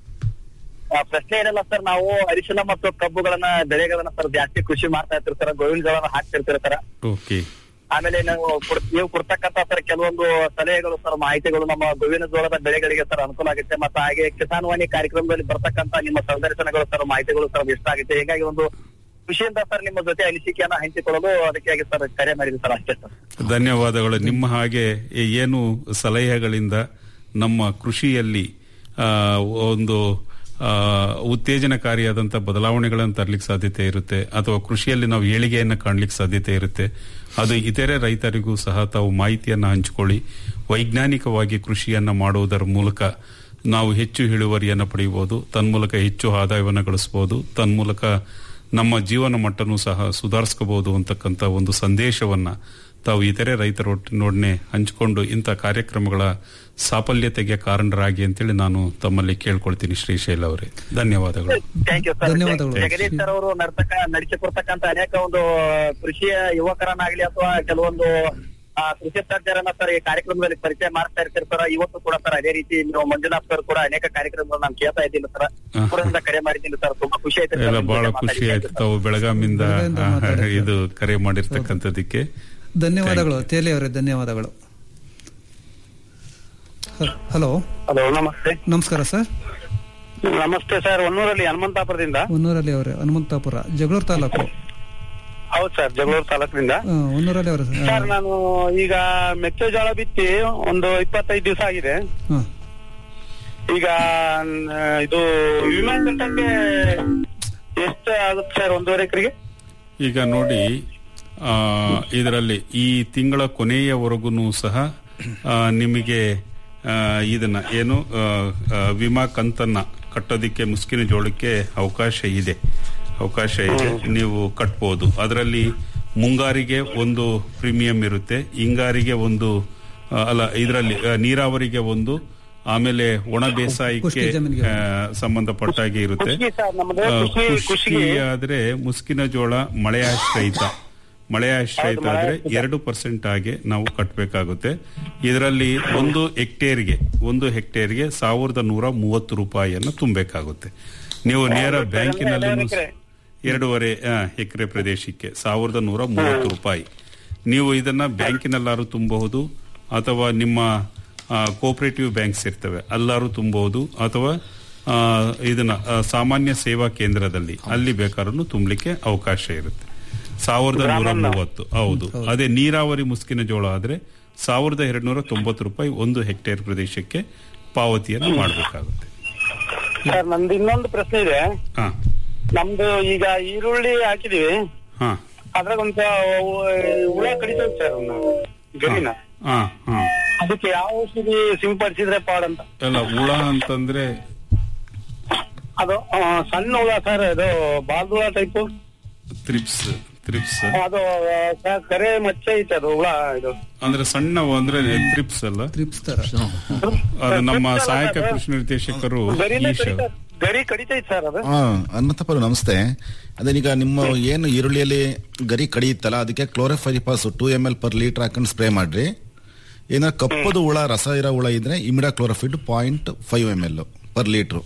ಆ, ಪ್ರಶ್ನೆ ಏನಿಲ್ಲ ಸರ್ ನಾವು ಅರಿಶಿನ ಮತ್ತು ಕಬ್ಬುಗಳನ್ನ ಬೆಳೆಗಳನ್ನ ಸರ್ ಜಾಸ್ತಿ ಕೃಷಿ ಮಾಡ್ತಾ ಇರ್ತೀವಿ ಸರ್ ಗೋವಿನ ಜೋಳನ ಹಾಕ್ತಿರ್ತೀವಿ ಸರ್ ಓಕೆ ಆಮೇಲೆ ನಾವು ಕೊಡ್- ನೀವು ಕೊಡ್ತಕ್ಕಂತ ಸರ್ ಕೆಲವೊಂದು ಸಲಹೆಗಳು ಸರ್ ಮಾಹಿತಿಗಳು ನಮ್ಮ ಗೋವಿನ ಜೋಳದ ಬೆಳೆಗಳಿಗೆ ಸರ್ ಅನುಕೂಲ ಆಗುತ್ತೆ ಮತ್ತೆ ಹಾಗೆ ಕಿಸಾನ್ ವಾಣಿ ಕಾರ್ಯಕ್ರಮದಲ್ಲಿ ಬರ್ತಕ್ಕಂತ ನಿಮ್ಮ ಸಂದರ್ಶನಗಳು ಸರ್ ಮಾಹಿತಿಗಳು ಸರ್ ಇಷ್ಟ ಆಗುತ್ತೆ ಹೀಗಾಗಿ ಒಂದು ಖುಷಿಯಿಂದ ಸರ್ ನಿಮ್ಮ ಜೊತೆ ಅನಿಸಿಕೆಯನ್ನ ಹಂಚಿಕೊಳ್ಳಲು ಅದಕ್ಕಾಗಿ ಸರ್ ಕರೆ ಮಾಡಿದ್ವಿ ಸರ್ ಅಷ್ಟೇ ಸರ್ ಧನ್ಯವಾದಗಳು ನಿಮ್ಮ ಹಾಗೆ ಏನು ಸಲಹೆಗಳಿಂದ ನಮ್ಮ ಕೃಷಿಯಲ್ಲಿ ಆ, ಒಂದು ಆ, ಉತ್ತೇಜನಕಾರಿಯಾದಂಥ ಬದಲಾವಣೆಗಳನ್ನು ತರಲಿಕ್ಕೆ ಸಾಧ್ಯತೆ ಇರುತ್ತೆ ಅಥವಾ ಕೃಷಿಯಲ್ಲಿ ನಾವು ಏಳಿಗೆಯನ್ನು ಕಾಣಲಿಕ್ಕೆ ಸಾಧ್ಯತೆ ಇರುತ್ತೆ ಅದು ಇತರೆ ರೈತರಿಗೂ ಸಹ ತಾವು ಮಾಹಿತಿಯನ್ನು ಹಂಚಿಕೊಳ್ಳಿ ವೈಜ್ಞಾನಿಕವಾಗಿ ಕೃಷಿಯನ್ನು ಮಾಡುವುದರ ಮೂಲಕ ನಾವು ಹೆಚ್ಚು ಇಳುವರಿಯನ್ನು ಪಡೆಯಬಹುದು ತನ್ಮೂಲಕ ಹೆಚ್ಚು ಆದಾಯವನ್ನು ಗಳಿಸಬಹುದು ತನ್ಮೂಲಕ ನಮ್ಮ ಜೀವನ ಮಟ್ಟನೂ ಸಹ ಸುಧಾರಿಸ್ಕೋಬಹುದು ಅಂತಕ್ಕಂಥ ಒಂದು ಸಂದೇಶವನ್ನ ತಾವು ಇತರೆ ರೈತರೊಟ್ಟಿನೊಡನೆ ಹಂಚಿಕೊಂಡು ಇಂಥ ಕಾರ್ಯಕ್ರಮಗಳ ಸಾಫಲ್ಯತೆಗೆ ಕಾರಣರಾಗಿ ಅಂತೇಳಿ ನಾನು ತಮ್ಮಲ್ಲಿ ಕೇಳ್ಕೊಳ್ತೀನಿ ಶ್ರೀಶೈಲ್ ಅವರೇ ಧನ್ಯವಾದಗಳು ಥ್ಯಾಂಕ್ ಯು ಸರ್ ಧನ್ಯವಾದಗಳು. ಜಗದೀಶ್ ಸರ್ ಅವರು ನರ್ತಕ ನಡೆಸಿಕೊಡ್ತಕ್ಕಂತ ಅನೇಕ ಒಂದು ಕೃಷಿಯ ಯುವಕರನ್ನಾಗ್ಲಿ ಅಥವಾ ಕೆಲವೊಂದು ಆ, ಕೃಷಿ ತಜ್ಞರನ್ನ ಸರ್ ಈ ಕಾರ್ಯಕ್ರಮದಲ್ಲಿ ಪರಿಚಯ ಮಾಡ್ತಾ ಇರ್ತಾರೆ ಸರ್ ಇವತ್ತು ಕೂಡ ಸರ್ ಅದೇ ರೀತಿ ನೀವು ಮಂಜುನಾಥ್ ಸರ್ ಕೂಡ ಅನೇಕ ಕಾರ್ಯಕ್ರಮಗಳು ನಾನು ಕೇಳ್ತಾ ಇದ್ದೀನಿ ಸರ್ ಪುರದಿಂದ ಕರೆ ಮಾಡಿದ್ದೀನಿ ಸರ್ ತುಂಬಾ ಖುಷಿ ಆಯ್ತು ಎಲ್ಲ ಸರ್ ಬಹಳ ನಿಮ್ ಜೊತೆ ಖುಷಿ ಮಾತಾಡಿ. ಆಯ್ತು ತಾವು ಬೆಳಗಾಮಿಂದ ಬೆಳಗಾವಿಂದ ಆ, ಮಾತಾಡಿದ್ದು. ಇದು ಕರೆ ಮಾಡಿರ್ತಕ್ಕಂಥದ್ದಕ್ಕೆ ಧನ್ಯವಾದಗಳು ತೇಲಿ ಅವರೇ ಧನ್ಯವಾದಗಳು ಹ- ಹಲೋ ಹಲೋ ನಮಸ್ತೆ ನಮಸ್ಕಾರ ಸರ್ ನಮಸ್ತೆ ಸರ್ ಹೊನ್ನೂರಲ್ಲಿ ಹನುಮಂತಾಪುರದಿಂದ ಹೊನ್ನೂರಲ್ಲಿ ಅವರೇ ಹನುಮಂತಾಪುರ ಜಗಳೂರು ತಾಲೂಕು ಹೌದು ಸರ್ ಜಗಳೂರು ತಾಲೂಕಿನಿಂದ ಆ, ಹೊನ್ನೂರಲ್ಲಿ ಅವರೇ ಸರ್ ನಾನು ಈಗ ಮೆಕ್ಕೆಜೋಳ ಬಿತ್ತಿ ಒಂದು ಇಪ್ಪತ್ತೈದು ದಿವಸ ಆಗಿದೆ ಹಾ ಈಗ ನ- ಇದು ವಿಮೆ ಕಟ್ಟಂಗೆ ಎಷ್ಟು ಆಗುತ್ತೆ ಸರ್ ಒಂದೂವರೆ ಎಕರೆಗೆ ಈಗ ನೋಡಿ ಆ, ಇದರಲ್ಲಿ ಈ ತಿಂಗಳ ಕೊನೆಯವರೆಗೂ ಸಹ ಆ, ನಿಮಗೆ ಆ, ಇದನ್ನ ಏನು ಆ, ಆ, ವಿಮಾ ಕಂತನ್ನ ಕಟ್ಟೋದಿಕ್ಕೆ ಮುಸ್ಕಿನ ಜೋಳಕ್ಕೆ ಅವಕಾಶ ಇದೆ ಅವಕಾಶ ಇದೆ ನೀವು ಕಟ್ಬೋದು ಅದರಲ್ಲಿ ಮುಂಗಾರಿಗೆ ಒಂದು ಪ್ರೀಮಿಯಂ ಇರುತ್ತೆ ಹಿಂಗಾರಿಗೆ ಒಂದು ಆ, ಅಲ್ಲ ಇದರಲ್ಲಿ ಆ, ನೀರಾವರಿಗೆ ಒಂದು ಆಮೇಲೆ ಒಣ ಬೇಸಾಯಕ್ಕೆ ಖುಷ್ಕಿ ಜಮೀನಿಗೆ ಆ, ಸಂಬಂಧಪಟ್ಟಾಗೆ ಇರುತ್ತೆ ಖುಷ್ಕಿ ಸರ್ ನಮ್ಮದು ಆ, ಖುಷಿ ಖುಷ್ಕಿ ಖುಷಿಗೆ ಆದ್ರೆ ಮುಸ್ಕಿನ ಜೋಳ ಮಳೆಯಾಶ್ರಯಿತ ಮಳೆ ಆಶ್ರಯಿತ ಆದ್ರೆ ಎರಡು ಪರ್ಸೆಂಟ್ ಆಗಿ ನಾವು ಕಟ್ಟಬೇಕಾಗುತ್ತೆ ಇದರಲ್ಲಿ ಒಂದು ಹೆಕ್ಟೇರ್ಗೆ ಒಂದು ಹೆಕ್ಟೇರ್ಗೆ ಸಾವಿರದ ನೂರ ಮೂವತ್ತು ರೂಪಾಯಿಯನ್ನು ತುಂಬಬೇಕಾಗುತ್ತೆ ನೀವು ನೇರ ಬ್ಯಾಂಕಿನಲ್ಲಿ ಎರಡೂವರೆ ಎಕರೆ ಪ್ರದೇಶಕ್ಕೆ ಸಾವಿರದ ನೂರ ಮೂವತ್ತು ರೂಪಾಯಿ ನೀವು ಇದನ್ನ ಬ್ಯಾಂಕಿನಲ್ಲಾರು ತುಂಬಬಹುದು ಅಥವಾ ನಿಮ್ಮ ಕೋಪರೇಟಿವ್ ಬ್ಯಾಂಕ್ಸ್ ಇರ್ತವೆ ಅಲ್ಲಾರು ತುಂಬಬಹುದು ಅಥವಾ ಆ, ಇದನ್ನ ಆ, ಸಾಮಾನ್ಯ ಸೇವಾ ಕೇಂದ್ರದಲ್ಲಿ ಅಲ್ಲಿ ಬೇಕಾದ್ರೂ ತುಂಬಲಿಕ್ಕೆ ಅವಕಾಶ ಇರುತ್ತೆ ಸಾವಿರದ ನೂರ ಮೂವತ್ತು ಹೌದು ಅದೇ ನೀರಾವರಿ ಮುಸ್ಕಿನ ಜೋಳ ಆದ್ರೆ ಸಾವಿರದ ಎರಡ್ನೂರ ತೊಂಬತ್ತು ರೂಪಾಯಿ ಒಂದು ಹೆಕ್ಟೇರ್ ಪ್ರದೇಶಕ್ಕೆ ಪಾವತಿಯನ್ನು ಮಾಡಬೇಕಾಗುತ್ತೆ ಸರ್ ನಂದು ಇನ್ನೊಂದು ಪ್ರಶ್ನೆ ಇದೆ ಹಾ ನಮ್ದು ಈಗ ಈರುಳ್ಳಿ ಹಾಕಿದೀವಿ ಹಾ ಅದ್ರಾಗ ಒಂದ್ ಹುಳ ಕಡಿತೈತೆ ಸರ್ ಅವ್ನ ಗರಿನ ಹಾ ಹಾ ಅದಕ್ಕೆ ಯಾವ ಔಷಧಿ ಸಿಂಪಡಿಸಿದ್ರೆ ಪಾಡ್ ಅಂತ ಅಲ್ಲ ಹುಳ ಅಂತಂದ್ರೆ ಅದು ಆ, ಸಣ್ಣ ಹುಳ ಸರ್ ಅದು ಬಾಲ್ ಹುಳ ಟೈಪ್ ತ್ರಿಪ್ಸ್ ತ್ರಿಪ್ಸ್ ಅದು ಆ, ಕ- ಕರೆ ಮಚ್ಚೆ ಐತೆ ಅದು ಹುಳ ಇದು ಅಂದ್ರೆ ಸಣ್ಣ ಅಂದ್ರೆ ತ್ರಿಪ್ಸ್ ಅಲ್ಲ ಟ್ರಿಪ್ಸ್ ತರ ಅದು ನಮ್ಮ ಸಹಾಯಕ ಕೃಷಿ ನಿರ್ದೇಶಕರು ಗರಿನೇ ಈಶಾ ಕಡಿತ- ಗರಿ ಕಡಿತೈತೆ ಸರ್ ಅದು ಹಾ ಹನುಮಂತಪ್ಪರು ನಮಸ್ತೆ ಅದೇನೀಗ ನಿಮ್ಮ ಏನು ಈರುಳ್ಳಿಯಲ್ಲಿ ಗರಿ ಕಡಿಯುತ್ತಲ್ಲ ಅದಕ್ಕೆ chlorpyrifos two M L per litre ಹಾಕೊಂಡು ಸ್ಪ್ರೇ ಮಾಡ್ರಿ ಏನಾದ್ರು ಕಪ್ಪದು ಹುಳ ರಸ ಇರೋ ಹುಳ ಇದ್ರೆ imidacloprid point five M L per litre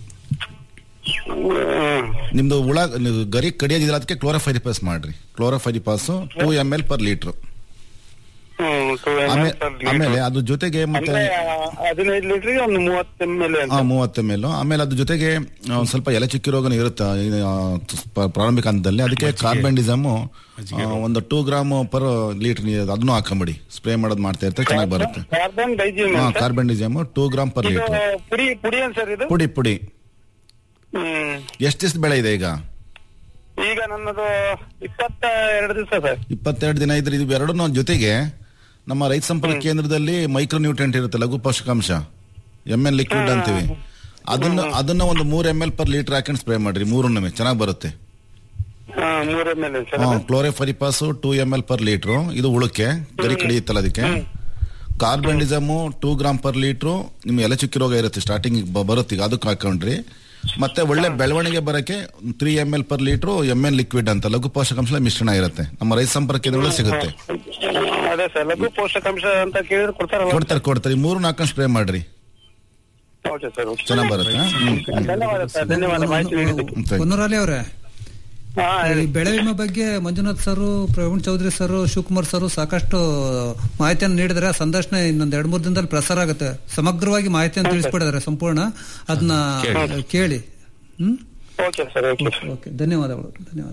ನಿಮ್ದು ಹುಳ ನೀವು ಗರಿ ಕಡಿಯೋದಿಲ್ಲ ಅದಕ್ಕೆ ಕ್ಲೋರೋಫೈರಿಪಾಸ್ ಮಾಡ್ರಿ chlorpyrifos two M L per litre ಹ್ಮ್ two ml ಆಮೇಲೆ per liter. ಆಮೇಲೆ ಅದ್ರ ಜೊತೆಗೆ ಮತ್ತೆ ಅಂದ್ರೆ ಆ, ಹದಿನೈದು ಲೀಟರ್ಗೆ ಒಂದು ಮೂವತ್ತು ಎಮ್ ಎಲ್ ಅಂತ ಆ, ಮೂವತ್ತು ಎಮ್ ಎಲ್ ಆಮೇಲೆ ಅದ್ರ ಜೊತೆಗೆ ಆ, ಒಂದ್ ಸ್ವಲ್ಪ ಎಲೆ ಚುಕ್ಕಿ ರೋಗನ ಇರುತ್ತೆ ಇದು, ಆ, ಪ- ಪ್ರಾರಂಭಿಕ ಹಂತದಲ್ಲಿ ಅದಕ್ಕೆ ಕಾರ್ಬೆಂಡಿಸಮ್ ಒಂದು ಟೂ ಗ್ರಾಮ್ ಪರ್ ಲೀಟರ್ ಅದನ್ನು ಹಾಕೊಂಬಿಡಿ ಸ್ಪ್ರೇ ಮಾಡೋದು ಮಾಡ್ತಾ ಇರ್ತಾರೆ ಚೆನ್ನಾಗಿ ಬರುತ್ತೆ ಕಾರ್ಬನ್ ಡೈಜಿಮ್ ಹಾ ಕಾರ್ಬೆಂಡಿಸಮ್ ಟೂ ಗ್ರಾಮ್ ಪರ್ ಇದು ಲೀಟರ್ ಪುಡಿ ಪುಡಿ ಏನ್ ಸರ್ ಇದು ಪುಡಿ ಪುಡಿ ಹ್ಮ್ ಎಷ್ಟೆಷ್ಟು ಬೆಳೆ ಇದೆ ಈಗ ಈಗ ನನ್ನದು ಇಪ್ಪತ್ತ ಎರಡು ದಿವಸ ಸರ್ ಇಪ್ಪತ್ತೆರಡು ದಿನ ಇದ್ರೆ ಇದು ಎರಡನ್ನೂ ಜೊತೆಗೆ ನಮ್ಮ ರೈತ ಸಂಪರ್ಕ ಕೇಂದ್ರದಲ್ಲಿ ಮೈಕ್ರೋ ನ್ಯೂಟ್ರೆಂಟ್ ಇರುತ್ತೆ ಲಘು ಪೋಷಕಾಂಶ ಎಮ್ ಎಲ್ ಲಿಕ್ವಿಡ್ ಅಂತೀವಿ ಅದನ್ನ ಅದನ್ನ ಒಂದು ಮೂರ್ ಎಮ್ ಎಲ್ ಪರ್ ಲೀಟರ್ ಹಾಕೊಂಡು ಸ್ಪ್ರೇ ಮಾಡ್ರಿ ಮೂರನ್ನೂ ಚೆನ್ನಾಗಿ ಬರುತ್ತೆ ಹಾ ಮೂರ್ ಎಮ್ ಎಲ್ ಸರ್ ಅದು? Chlorpyrifos two M L per litre ಇದು ಉಳಕ್ಕೆ ಗರಿ ಕಡಿಯುತ್ತಲ್ಲ ಅದಕ್ಕೆ carbendazim two gram per litre ನಿಮ್ಗೆ ಎಲೆ ಚುಕ್ಕಿ ರೋಗ ಇರುತ್ತೆ ಸ್ಟಾರ್ಟಿಂಗ್ ಬರುತ್ತೆ ಈಗ ಅದಕ್ಕೆ ಹಾಕೊಂಡ್ರಿ ಮತ್ತೆ ಒಳ್ಳೆ ಬೆಳವಣಿಗೆ ಬರಕ್ಕೆ three M L per litre M N liquid ಅಂತ ಲಘು ಪೋಷಕಾಂಶ ಮಿಶ್ರಣ ಇರುತ್ತೆ ನಮ್ಮ ರೈತ ಸಂಪರ್ಕ ಕೇಂದ್ರಗಳು ಸಿಗುತ್ತೆ ಅದೇ ಸರ್ ಲಘು ಪೋಷಕಾಂಶ ಅಂತ ಕೇಳಿದ್ರೆ ಕೊಡ್ತಾರಲ್ಲ ಕೊಡ್ತಾರೆ ಕೊಡ್ತಾರೆ ಈ ಮೂರು ಹಾಕೊಂಡು ಸ್ಪ್ರೇ ಮಾಡ್ರಿ ಓಕೆ ಸರ್ ಓಕೆ. ಚೆನ್ನಾಗಿ ಬರುತ್ತೆ ಹ್ಮ್. ಧನ್ಯವಾದ ಸರ್ ಧನ್ಯವಾದ ಮಾಹಿತಿ ನೀಡಿದ್ದಕ್ಕೆ ಹ್ಮ್, ಸರಿ. ಹೊನ್ನೂರಲ್ಲಿ ಅವರೇ ಹಾ ಈ ಬೆಳೆ ವಿಮೆ ಬಗ್ಗೆ Manjunath sir Praveen Chaudhary sir Shivakumar sir ಸಾಕಷ್ಟು ಮಾಹಿತಿಯನ್ನು ನೀಡಿದರೆ ಆ ಸಂದರ್ಶನ ಇನ್ನೊಂದ್ ಎರಡ್ ಮೂರು ದಿನದಲ್ಲಿ ಪ್ರಸಾರ ಆಗುತ್ತೆ ಸಮಗ್ರವಾಗಿ ಮಾಹಿತಿಯನ್ನು ತಿಳಿಸ್ಕೊಡಿದ್ದಾರೆ ಸಂಪೂರ್ಣ ಅದನ್ನ ಕೇಳಿ ಹ್ಮ್ ಓಕೆ ಸರ್ ಓಕೆ ಓಕೆ ಧನ್ಯವಾದಗಳು ಧನ್ಯವಾದ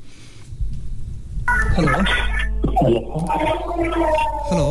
ಹಲೋ ಹಲೋ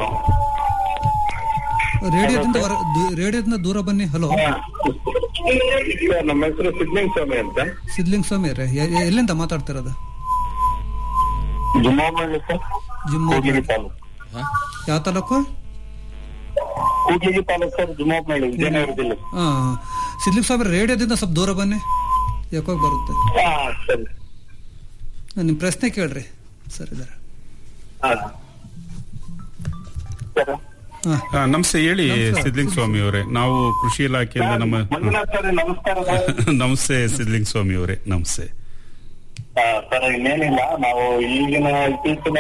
ರೇಡಿಯೋದಿಂದ ಹೊರ ದೂ- ರೇಡಿಯೋದಿಂದ ದೂರ ಬನ್ನಿ ಹಲೋ ಸರ್ ನಮ್ಮ ಹೆಸರು ಸಿದ್ಲಿಂಗ್ ಸ್ವಾಮಿ ಅಂತ ಸಿದ್ಲಿಂಗ್ ಸ್ವಾಮಿ ಅವರೇ ಎ- ಎ- ಎಲ್ಲಿಂದ ಮಾತಾಡ್ತಿರೋದು ಜುಮಾಮಳ್ಳಿ ಸರ್ ಜಿಮ್ ಕೂಡ್ಲಿಗಿ ತಾಲೂಕು ಯಾವ ತಾಲೂಕು ಕೂಡ್ಲಿಗಿ ತಾಲೂಕು ಸರ್ ಜುಮಾಮಳ್ಳಿ ವಿಜಯನಗರ ಜಿಲ್ಲೆ ಹಾ ಸಿದ್ಲಿಂಗ್ ಸ್ವಾಮಿ ರೇಡಿಯೋದಿಂದ ಸ್ವಲ್ಪ ದೂರ ಬನ್ನಿ ಯಾಕೋ ಬರುತ್ತೆ ಹಾ ಸರಿ ನಿಮ್ ಪ್ರಶ್ನೆ ಕೇಳ್ರಿ ಸರ್ ಇದಾರೆ ಹಾ ಸರ್ ಹಾ ಆ, ನಮಸ್ತೆ ಹೇಳಿ ಸಿದ್ಲಿಂಗ್ ಸ್ವಾಮಿ ಅವರೇ ನಾವು ಕೃಷಿ ಇಲಾಖೆಯಿಂದ ನಮ್ಮ ಮಂಜುನಾಥ್ ಸರ್ ನಮಸ್ಕಾರ ಸರ್ ನಮಸ್ತೆ ಸಿದ್ಲಿಂಗ್ ಸ್ವಾಮಿ ಅವರೇ ನಮಸ್ತೆ ಆ, ಸರ್ ಇನ್ನೇನಿಲ್ಲ ನಾವು ಈಗಿನ ಇತ್ತೀಚಿನ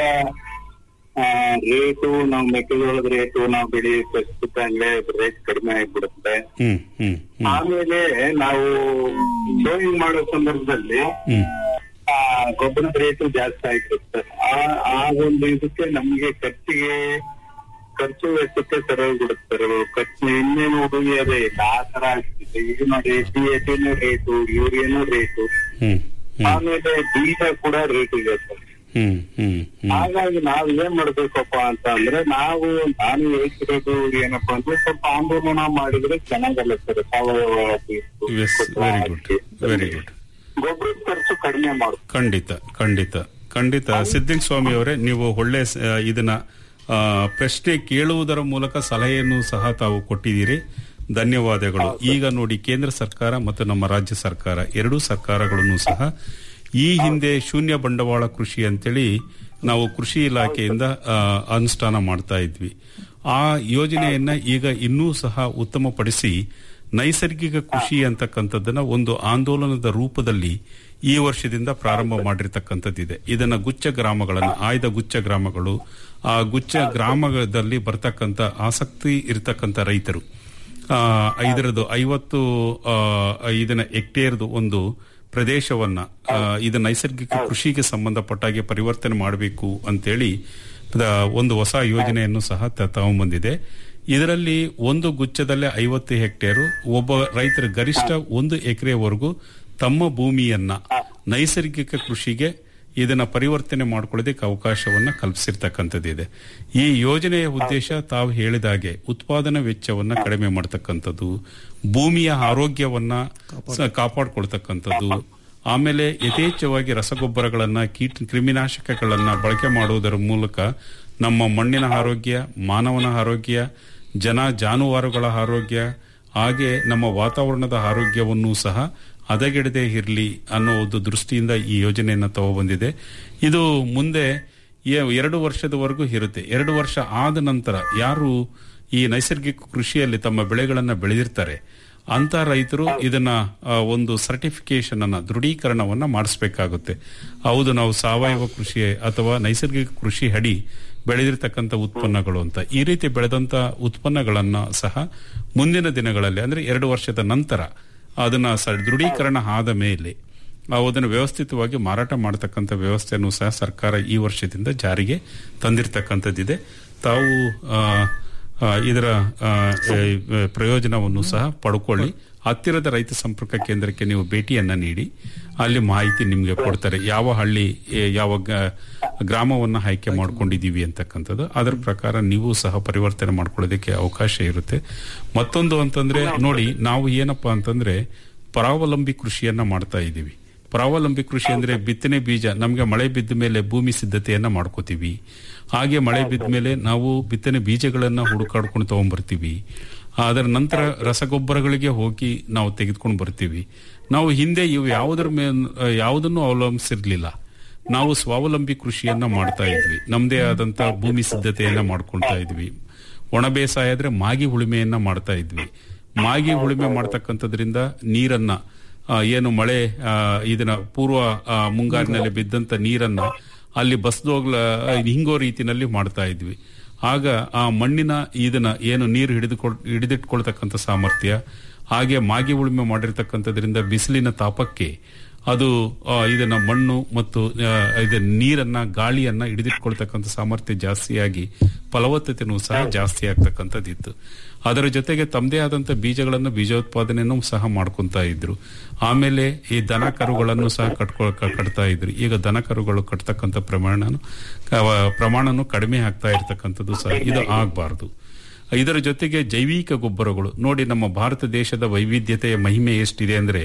ರೇಟು ನಾವು ಮೆಕ್ಕೆಜೋಳದ ರೇಟು ನಾವು ಬೆಳೆ ಪ್ರಸ್ತುತಂಗೆ ರೇಟ್ ಕಡಿಮೆ ಆಗಿಬಿಡುತ್ತೆ ಹ್ಮ್ ಹ್ಮ್ ಹ್ಮ್ ಆಮೇಲೆ ನಾವು ಸೋಯಿಂಗ್ ಮಾಡೋ ಸಂದರ್ಭದಲ್ಲಿ ಹ್ಮ್ ಆ, ಗೊಬ್ಬರದ ರೇಟು ಜಾಸ್ತಿ ಆಗಿರುತ್ತೆ ಆ ಆ ಒಂದು ಇದಕ್ಕೆ ನಮ್ಗೆ ಖರ್ಚಿಗೆ ಖರ್ಚು ವೆಚ್ಚಕ್ಕೆ ಸರಿಯಾಗಿಬಿಡುತ್ತೆ ಸರ್ ಖರ್ಚು ಇನ್ನೇನು ಉಡುಗೆಯದೇ ಇಲ್ಲ ಆ ತರ ಆಗ್ತಿದೆ ಈಗ ನೋಡಿ ಡಿ ಎ ಟಿನೂ ರೇಟು ಯೂರಿಯನು ರೇಟು ಹ್ಮ್ ಹ್ಮ್ ಆಮೇಲೆ ಬೀಜ ಕೂಡ ರೇಟ್ ಇದೆ ಸರ್ ಹ್ಮ್ ಹ್ಮ್ ಹ್ಮ್ ಹಾಗಾಗಿ ನಾವ್ ಏನ್ ಮಾಡ್ಬೇಕಪ್ಪ ಅಂತ ಅಂದ್ರೆ ನಾವು ನಾನು ಹೇಳ್ತಿರೋದು ಏನಪ್ಪಾ ಅಂದ್ರೆ ಸ್ವಲ್ಪ ಆಂದೋಲನ ಮಾಡಿದ್ರೆ ಚೆನ್ನಾಗಲ್ಲ ಸರ್ ಸಾವಯವ yes very good very good ಗೊಬ್ಬರದ ಖರ್ಚು ಕಡಿಮೆ ಮಾಡುದು ಖಂಡಿತ ಖಂಡಿತ ಖಂಡಿತ ಸಿದ್ಲಿಂಗ್ ಸ್ವಾಮಿ ಅವರೇ ನೀವು ಒಳ್ಳೆ ಸ- ಆ, ಇದನ್ನ ಆ, ಪ್ರಶ್ನೆ ಕೇಳುವುದರ ಮೂಲಕ ಸಲಹೆಯನ್ನು ಸಹ ತಾವು ಕೊಟ್ಟಿದ್ದೀರಿ ಧನ್ಯವಾದಗಳು ಈಗ ನೋಡಿ ಕೇಂದ್ರ ಸರ್ಕಾರ ಮತ್ತು ನಮ್ಮ ರಾಜ್ಯ ಸರ್ಕಾರ ಎರಡೂ ಸರ್ಕಾರಗಳನ್ನು ಸಹ ಈ ಹಿಂದೆ ಶೂನ್ಯ ಬಂಡವಾಳ ಕೃಷಿ ಅಂತೇಳಿ ನಾವು ಕೃಷಿ ಇಲಾಖೆಯಿಂದ ಆ, ಅನುಷ್ಠಾನ ಮಾಡ್ತಾ ಇದ್ವಿ ಆ ಯೋಜನೆಯನ್ನ ಈಗ ಇನ್ನೂ ಸಹ ಉತ್ತಮಪಡಿಸಿ ನೈಸರ್ಗಿಕ ಕೃಷಿ ಅಂತಕ್ಕಂಥದ್ದನ್ನ ಒಂದು ಆಂದೋಲನದ ರೂಪದಲ್ಲಿ ಈ ವರ್ಷದಿಂದ ಪ್ರಾರಂಭ ಮಾಡಿರ್ತಕ್ಕಂಥದ್ದಿದೆ ಇದನ್ನ ಗುಚ್ಚ ಗ್ರಾಮಗಳನ್ನ ಆಯ್ದ ಗುಚ್ಚ ಗ್ರಾಮಗಳು ಆ ಗುಚ್ಚ ಗ್ರಾಮದಲ್ಲಿ ಬರ್ತಕ್ಕಂಥ ಆಸಕ್ತಿ ಇರತಕ್ಕಂಥ ರೈತರು ಆ, ಇದರದ್ದು ಐವತ್ತು ಆ, ಇದನ್ನ ಹೆಕ್ಟೇರ್ದು ಒಂದು ಪ್ರದೇಶವನ್ನ ಆ, ಇದು ನೈಸರ್ಗಿಕ ಕೃಷಿಗೆ ಸಂಬಂಧಪಟ್ಟಾಗೆ ಪರಿವರ್ತನೆ ಮಾಡಬೇಕು ಅಂತೇಳಿ ದ- ಒಂದು ಹೊಸ ಯೋಜನೆಯನ್ನು ಸಹ ತ- ತಗೊಂಬಂದಿದೆ ಇದರಲ್ಲಿ ಒಂದು ಗುಚ್ಚದಲ್ಲೇ ಐವತ್ತು ಹೆಕ್ಟೇರು ಒಬ್ಬ ರೈತರ ಗರಿಷ್ಠ ಒಂದು ಎಕರೆವರೆಗೂ ತಮ್ಮ ಭೂಮಿಯನ್ನ ನೈಸರ್ಗಿಕ ಕೃಷಿಗೆ ಇದನ್ನ ಪರಿವರ್ತನೆ ಮಾಡ್ಕೊಳ್ಳೋದಕ್ಕೆ ಅವಕಾಶವನ್ನ ಕಲ್ಪಿಸಿರ್ತಕ್ಕಂಥದ್ದಿದೆ ಈ ಯೋಜನೆಯ ಉದ್ದೇಶ ತಾವು ಹೇಳಿದಾಗೆ ಉತ್ಪಾದನಾ ವೆಚ್ಚವನ್ನ ಕಡಿಮೆ ಮಾಡತಕ್ಕಂಥದ್ದು ಭೂಮಿಯ ಆರೋಗ್ಯವನ್ನ ಸ- ಕಾಪಾಡ್ಕೊಳ್ತಕ್ಕಂಥದ್ದು ಆಮೇಲೆ ಯಥೇಚ್ಛವಾಗಿ ರಸಗೊಬ್ಬರಗಳನ್ನ ಕೀಟ ಕ್ರಿಮಿನಾಶಕಗಳನ್ನ ಬಳಕೆ ಮಾಡುವುದರ ಮೂಲಕ ನಮ್ಮ ಮಣ್ಣಿನ ಆರೋಗ್ಯ ಮಾನವನ ಆರೋಗ್ಯ ಜನ ಜಾನುವಾರುಗಳ ಆರೋಗ್ಯ ಹಾಗೆ ನಮ್ಮ ವಾತಾವರಣದ ಆರೋಗ್ಯವನ್ನು ಸಹ ಹದಗೆಡದೆ ಇರಲಿ ಅನ್ನೋ ಒಂದು ದೃಷ್ಟಿಯಿಂದ ಈ ಯೋಜನೆಯನ್ನು ತಗೊಬಂದಿದೆ ಇದು ಮುಂದೆ ಎ- ಎರಡು ವರ್ಷದವರೆಗೂ ಇರುತ್ತೆ ಎರಡು ವರ್ಷ ಆದ ನಂತರ ಯಾರು ಈ ನೈಸರ್ಗಿಕ ಕೃಷಿಯಲ್ಲಿ ತಮ್ಮ ಬೆಳೆಗಳನ್ನ ಬೆಳೆದಿರ್ತಾರೆ ಅಂತ ರೈತರು ಇದನ್ನ ಆ, ಒಂದು ಸರ್ಟಿಫಿಕೇಶನ್ ಅನ್ನ ದೃಢೀಕರಣವನ್ನ ಮಾಡಿಸಬೇಕಾಗುತ್ತೆ ಹೌದು ನಾವು ಸಾವಯವ ಕೃಷಿ ಅಥವಾ ನೈಸರ್ಗಿಕ ಕೃಷಿ ಅಡಿ ಬೆಳೆದಿರ್ತಕ್ಕಂಥ ಉತ್ಪನ್ನಗಳು ಅಂತ ಈ ರೀತಿ ಬೆಳೆದಂತ ಉತ್ಪನ್ನಗಳನ್ನ ಸಹ ಮುಂದಿನ ದಿನಗಳಲ್ಲಿ ಅಂದ್ರೆ ಎರಡು ವರ್ಷದ ನಂತರ ಅದನ್ನ ಸ- ದೃಢೀಕರಣ ಆದ ಮೇಲೆ ನಾವು ಅದನ್ನು ವ್ಯವಸ್ಥಿತವಾಗಿ ಮಾರಾಟ ಮಾಡತಕ್ಕಂಥ ವ್ಯವಸ್ಥೆಯನ್ನು ಸಹ ಸರ್ಕಾರ ಈ ವರ್ಷದಿಂದ ಜಾರಿಗೆ ತಂದಿರತಕ್ಕಂಥದ್ದಿದೆ ತಾವು ಆ, ಆ, ಇದರ ಆ, ಏ, ಪ್ರಯೋಜನವನ್ನು ಸಹ ಪಡ್ಕೊಳ್ಳಿ ಹತ್ತಿರದ ರೈತ ಸಂಪರ್ಕ ಕೇಂದ್ರಕ್ಕೆ ನೀವು ಭೇಟಿಯನ್ನ ನೀಡಿ ಅಲ್ಲಿ ಮಾಹಿತಿ ನಿಮಗೆ ಕೊಡ್ತಾರೆ ಯಾವ ಹಳ್ಳಿ ಏ, ಯಾವ ಗ- ಗ್ರಾಮವನ್ನ ಆಯ್ಕೆ ಮಾಡ್ಕೊಂಡಿದೀವಿ ಅಂತಕ್ಕಂಥದ್ದು ಅದರ ಪ್ರಕಾರ ನೀವು ಸಹ ಪರಿವರ್ತನೆ ಮಾಡ್ಕೊಳ್ಳೋದಕ್ಕೆ ಅವಕಾಶ ಇರುತ್ತೆ ಮತ್ತೊಂದು ಅಂತಂದ್ರೆ ನೋಡಿ ನಾವು ಏನಪ್ಪಾ ಅಂತಂದ್ರೆ ಪರಾವಲಂಬಿ ಕೃಷಿಯನ್ನ ಮಾಡ್ತಾ ಇದ್ದೀವಿ ಪರಾವಲಂಬಿ ಕೃಷಿ ಅಂದ್ರೆ ಬಿತ್ತನೆ ಬೀಜ ನಮಗೆ ಮಳೆ ಬಿದ್ದ ಮೇಲೆ ಭೂಮಿ ಸಿದ್ಧತೆಯನ್ನ ಮಾಡ್ಕೋತೀವಿ ಹಾಗೆ ಮಳೆ ಬಿದ್ದ ಮೇಲೆ ನಾವು ಬಿತ್ತನೆ ಬೀಜಗಳನ್ನ ಹುಡುಕಾಡ್ಕೊಂಡು ತಗೊಂಡ್ಬರ್ತೀವಿ ಅದರ ನಂತರ ರಸಗೊಬ್ಬರಗಳಿಗೆ ಹೋಗಿ ನಾವು ತೆಗೆದುಕೊಂಡು ಬರ್ತೀವಿ ನಾವು ಹಿಂದೆ ಇವು ಯಾವುದರ ಮೇಲೆ ಯಾವುದನ್ನು ಅವಲಂಬಿಸಿರ್ಲಿಲ್ಲ ನಾವು ಸ್ವಾವಲಂಬಿ ಕೃಷಿಯನ್ನ ಮಾಡ್ತಾ ಇದ್ವಿ ನಮ್ದೇ ಆದಂತ ಭೂಮಿ ಸಿದ್ಧತೆಯನ್ನ ಮಾಡ್ಕೊಳ್ತಾ ಇದ್ವಿ ಒಣ ಬೇಸಾಯ ಆದ್ರೆ ಮಾಗಿ ಉಳುಮೆಯನ್ನ ಮಾಡ್ತಾ ಇದ್ವಿ ಮಾಗಿ ಉಳುಮೆ ಮಾಡ್ತಕ್ಕಂಥದ್ರಿಂದ ನೀರನ್ನ ಆ, ಏನು ಮಳೆ ಆ, ಇದನ್ನ ಪೂರ್ವ ಆ, ಮುಂಗಾರಿನಲ್ಲಿ ಬಿದ್ದಂತ ನೀರನ್ನ ಅಲ್ಲಿ ಬಸ್ದೋಗ್ಲ ಹಿಂಗೋ ರೀತಿನಲ್ಲಿ ಮಾಡ್ತಾ ಇದ್ವಿ ಆಗ ಆ ಮಣ್ಣಿನ ಇದನ್ನ ಏನು ನೀರು ಹಿಡಿದುಕೊಳ್ ಹಿಡಿದಿಟ್ಕೊಳ್ತಕ್ಕಂಥ ಸಾಮರ್ಥ್ಯ ಹಾಗೆ ಮಾಗಿ ಉಳುಮೆ ಮಾಡಿರ್ತಕ್ಕಂಥದ್ರಿಂದ ಬಿಸಿಲಿನ ತಾಪಕ್ಕೆ ಅದು ಆ, ಇದನ್ನ ಮಣ್ಣು ಮತ್ತು ಆ, ಇದು ನೀರನ್ನ ಗಾಳಿಯನ್ನ ಹಿಡಿದಿಟ್ಕೊಳ್ತಕ್ಕಂಥ ಸಾಮರ್ಥ್ಯ ಜಾಸ್ತಿಯಾಗಿ ಫಲವತ್ತತೆನೂ ಸಹ ಜಾಸ್ತಿ ಆಗ್ತಕ್ಕಂಥದ್ದಿತ್ತು ಅದರ ಜೊತೆಗೆ ತಮ್ಮದೇ ಆದಂತ ಬೀಜಗಳನ್ನು ಬೀಜೋತ್ಪಾದನೆಯನ್ನು ಸಹ ಮಾಡ್ಕೊಂತ ಇದ್ರು ಆಮೇಲೆ ಈ ದನ ಕರುಗಳನ್ನು ಸಹ ಕಟ್ಕೊ ಕ- ಕಟ್ತಾ ಇದ್ರು ಈಗ ದನ ಕರುಗಳು ಕಟ್ತಕ್ಕಂಥ ಪ್ರಮಾಣನು ಕ- ಪ್ರಮಾಣನು ಕಡಿಮೆ ಆಗ್ತಾ ಇರ್ತಕ್ಕಂಥದ್ದು ಸಹ ಇದು ಆಗಬಾರ್ದು ಇದರ ಜೊತೆಗೆ ಜೈವಿಕ ಗೊಬ್ಬರಗಳು ನೋಡಿ ನಮ್ಮ ಭಾರತ ದೇಶದ ವೈವಿಧ್ಯತೆಯ ಮಹಿಮೆ ಎಷ್ಟಿದೆ ಅಂದ್ರೆ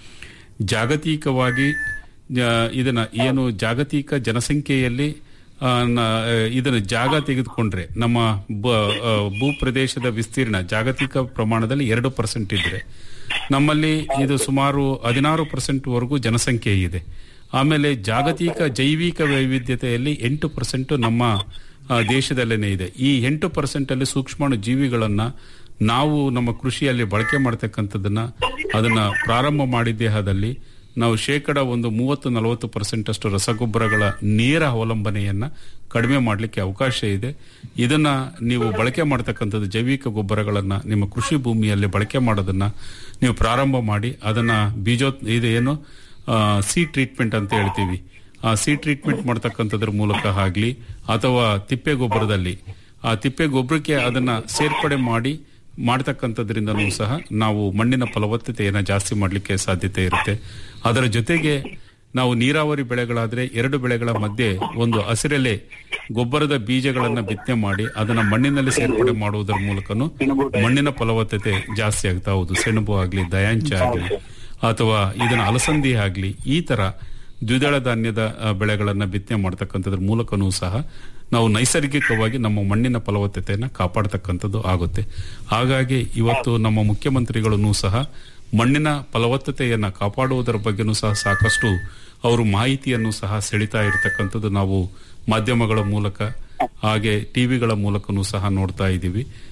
ಜಾಗತಿಕವಾಗಿ ಆ, ಇದನ್ನ ಏನು ಜಾಗತಿಕ ಜನಸಂಖ್ಯೆಯಲ್ಲಿ ಆ, ನ- ಇದನ್ನ ಜಾಗ ತೆಗೆದುಕೊಂಡ್ರೆ ನಮ್ಮ ಬ- ಆ, ಭೂಪ್ರದೇಶದ ವಿಸ್ತೀರ್ಣ ಜಾಗತಿಕ ಪ್ರಮಾಣದಲ್ಲಿ ಎರಡು ಪರ್ಸೆಂಟ್ ಇದ್ರೆ ನಮ್ಮಲ್ಲಿ ಇದು ಸುಮಾರು ಹದಿನಾರು ಪರ್ಸೆಂಟ್ ವರೆಗೂ ಜನಸಂಖ್ಯೆ ಇದೆ ಆಮೇಲೆ ಜಾಗತಿಕ ಜೈವಿಕ ವೈವಿಧ್ಯತೆಯಲ್ಲಿ ಎಂಟು ಪರ್ಸೆಂಟ್ ನಮ್ಮ ಆ, ದೇಶದಲ್ಲೇನೆ ಇದೆ ಈ ಎಂಟು ಪರ್ಸೆಂಟ್ ಅಲ್ಲಿ ಸೂಕ್ಷ್ಮಾಣು ಜೀವಿಗಳನ್ನ ನಾವು ನಮ್ಮ ಕೃಷಿಯಲ್ಲಿ ಬಳಕೆ ಮಾಡ್ತಕ್ಕಂಥದ್ದನ್ನ ಅದನ್ನ ಪ್ರಾರಂಭ ಮಾಡಿದ್ದೇ ಆದಲ್ಲಿ ನಾವು ಶೇಕಡ ಒಂದು ಮೂವತ್ತು ನಲವತ್ತು ಪರ್ಸೆಂಟ್ ಅಷ್ಟು ರಸಗೊಬ್ಬರಗಳ ನೇರ ಅವಲಂಬನೆಯನ್ನ ಕಡಿಮೆ ಮಾಡಲಿಕ್ಕೆ ಅವಕಾಶ ಇದೆ ಇದನ್ನ ನೀವು ಬಳಕೆ ಮಾಡತಕ್ಕಂಥದ್ದು ಜೈವಿಕ ಗೊಬ್ಬರಗಳನ್ನ ನಿಮ್ಮ ಕೃಷಿ ಭೂಮಿಯಲ್ಲಿ ಬಳಕೆ ಮಾಡೋದನ್ನ ನೀವು ಪ್ರಾರಂಭ ಮಾಡಿ ಅದನ್ನ ಬೀಜೋ ಇದು ಏನು ಸಿ ಟ್ರೀಟ್ಮೆಂಟ್ ಅಂತ ಹೇಳ್ತೀವಿ ಆ ಸಿ ಟ್ರೀಟ್ಮೆಂಟ್ ಮಾಡ್ತಕ್ಕಂಥದ್ರ ಮೂಲಕ ಆಗ್ಲಿ ಅಥವಾ ತಿಪ್ಪೆ ಗೊಬ್ಬರದಲ್ಲಿ ಆ ತಿಪ್ಪೆ ಗೊಬ್ಬರಕ್ಕೆ ಅದನ್ನ ಸೇರ್ಪಡೆ ಮಾಡಿ ಮಾಡ್ತಕ್ಕಂಥದ್ರಿಂದನೂ ಸಹ ನಾವು ಮಣ್ಣಿನ ಫಲವತ್ತತೆಯನ್ನು ಜಾಸ್ತಿ ಮಾಡಲಿಕ್ಕೆ ಸಾಧ್ಯತೆ ಇರುತ್ತೆ ಅದರ ಜೊತೆಗೆ ನಾವು ನೀರಾವರಿ ಬೆಳೆಗಳಾದ್ರೆ ಎರಡು ಬೆಳೆಗಳ ಮಧ್ಯೆ ಒಂದು ಹಸಿರೆಲೆ ಗೊಬ್ಬರದ ಬೀಜಗಳನ್ನ ಬಿತ್ತನೆ ಮಾಡಿ ಅದನ್ನ ಮಣ್ಣಿನಲ್ಲಿ ಸೇರ್ಪಡೆ ಮಾಡುವುದರ ಮೂಲಕನೂ ಮಣ್ಣಿನ ಫಲವತ್ತತೆ ಜಾಸ್ತಿ ಆಗ್ತಾ ಹೌದು ಸೆಣಬು ಆಗ್ಲಿ ದಯಾಂಚ ಆಗ್ಲಿ ಅಥವಾ ಇದನ್ನ ಅಲಸಂದಿ ಆಗ್ಲಿ ಈ ತರ ದ್ವಿದಳ ಧಾನ್ಯದ ಆ, ಬೆಳೆಗಳನ್ನ ಬಿತ್ತನೆ ಮಾಡ್ತಕ್ಕಂಥದ್ರ ಮೂಲಕನೂ ಸಹ ನಾವು ನೈಸರ್ಗಿಕವಾಗಿ ನಮ್ಮ ಮಣ್ಣಿನ ಫಲವತ್ತತೆಯನ್ನು ಕಾಪಾಡ್ತಕ್ಕಂಥದ್ದು ಆಗುತ್ತೆ ಹಾಗಾಗಿ ಇವತ್ತು ನಮ್ಮ ಮುಖ್ಯಮಂತ್ರಿಗಳನ್ನು ಸಹ ಮಣ್ಣಿನ ಫಲವತ್ತತೆಯನ್ನ ಕಾಪಾಡುವುದರ ಬಗ್ಗೆನೂ ಸಹ ಸಾಕಷ್ಟು ಅವರು ಮಾಹಿತಿಯನ್ನು ಸಹ ಸೆಳಿತಾ ಇರತಕ್ಕಂಥದ್ದು ನಾವು ಮಾಧ್ಯಮಗಳ ಮೂಲಕ ಹಾಗೆ ಟಿವಿಗಳ ಮೂಲಕನೂ ಸಹ ನೋಡ್ತಾ ಇದ್ದೀವಿ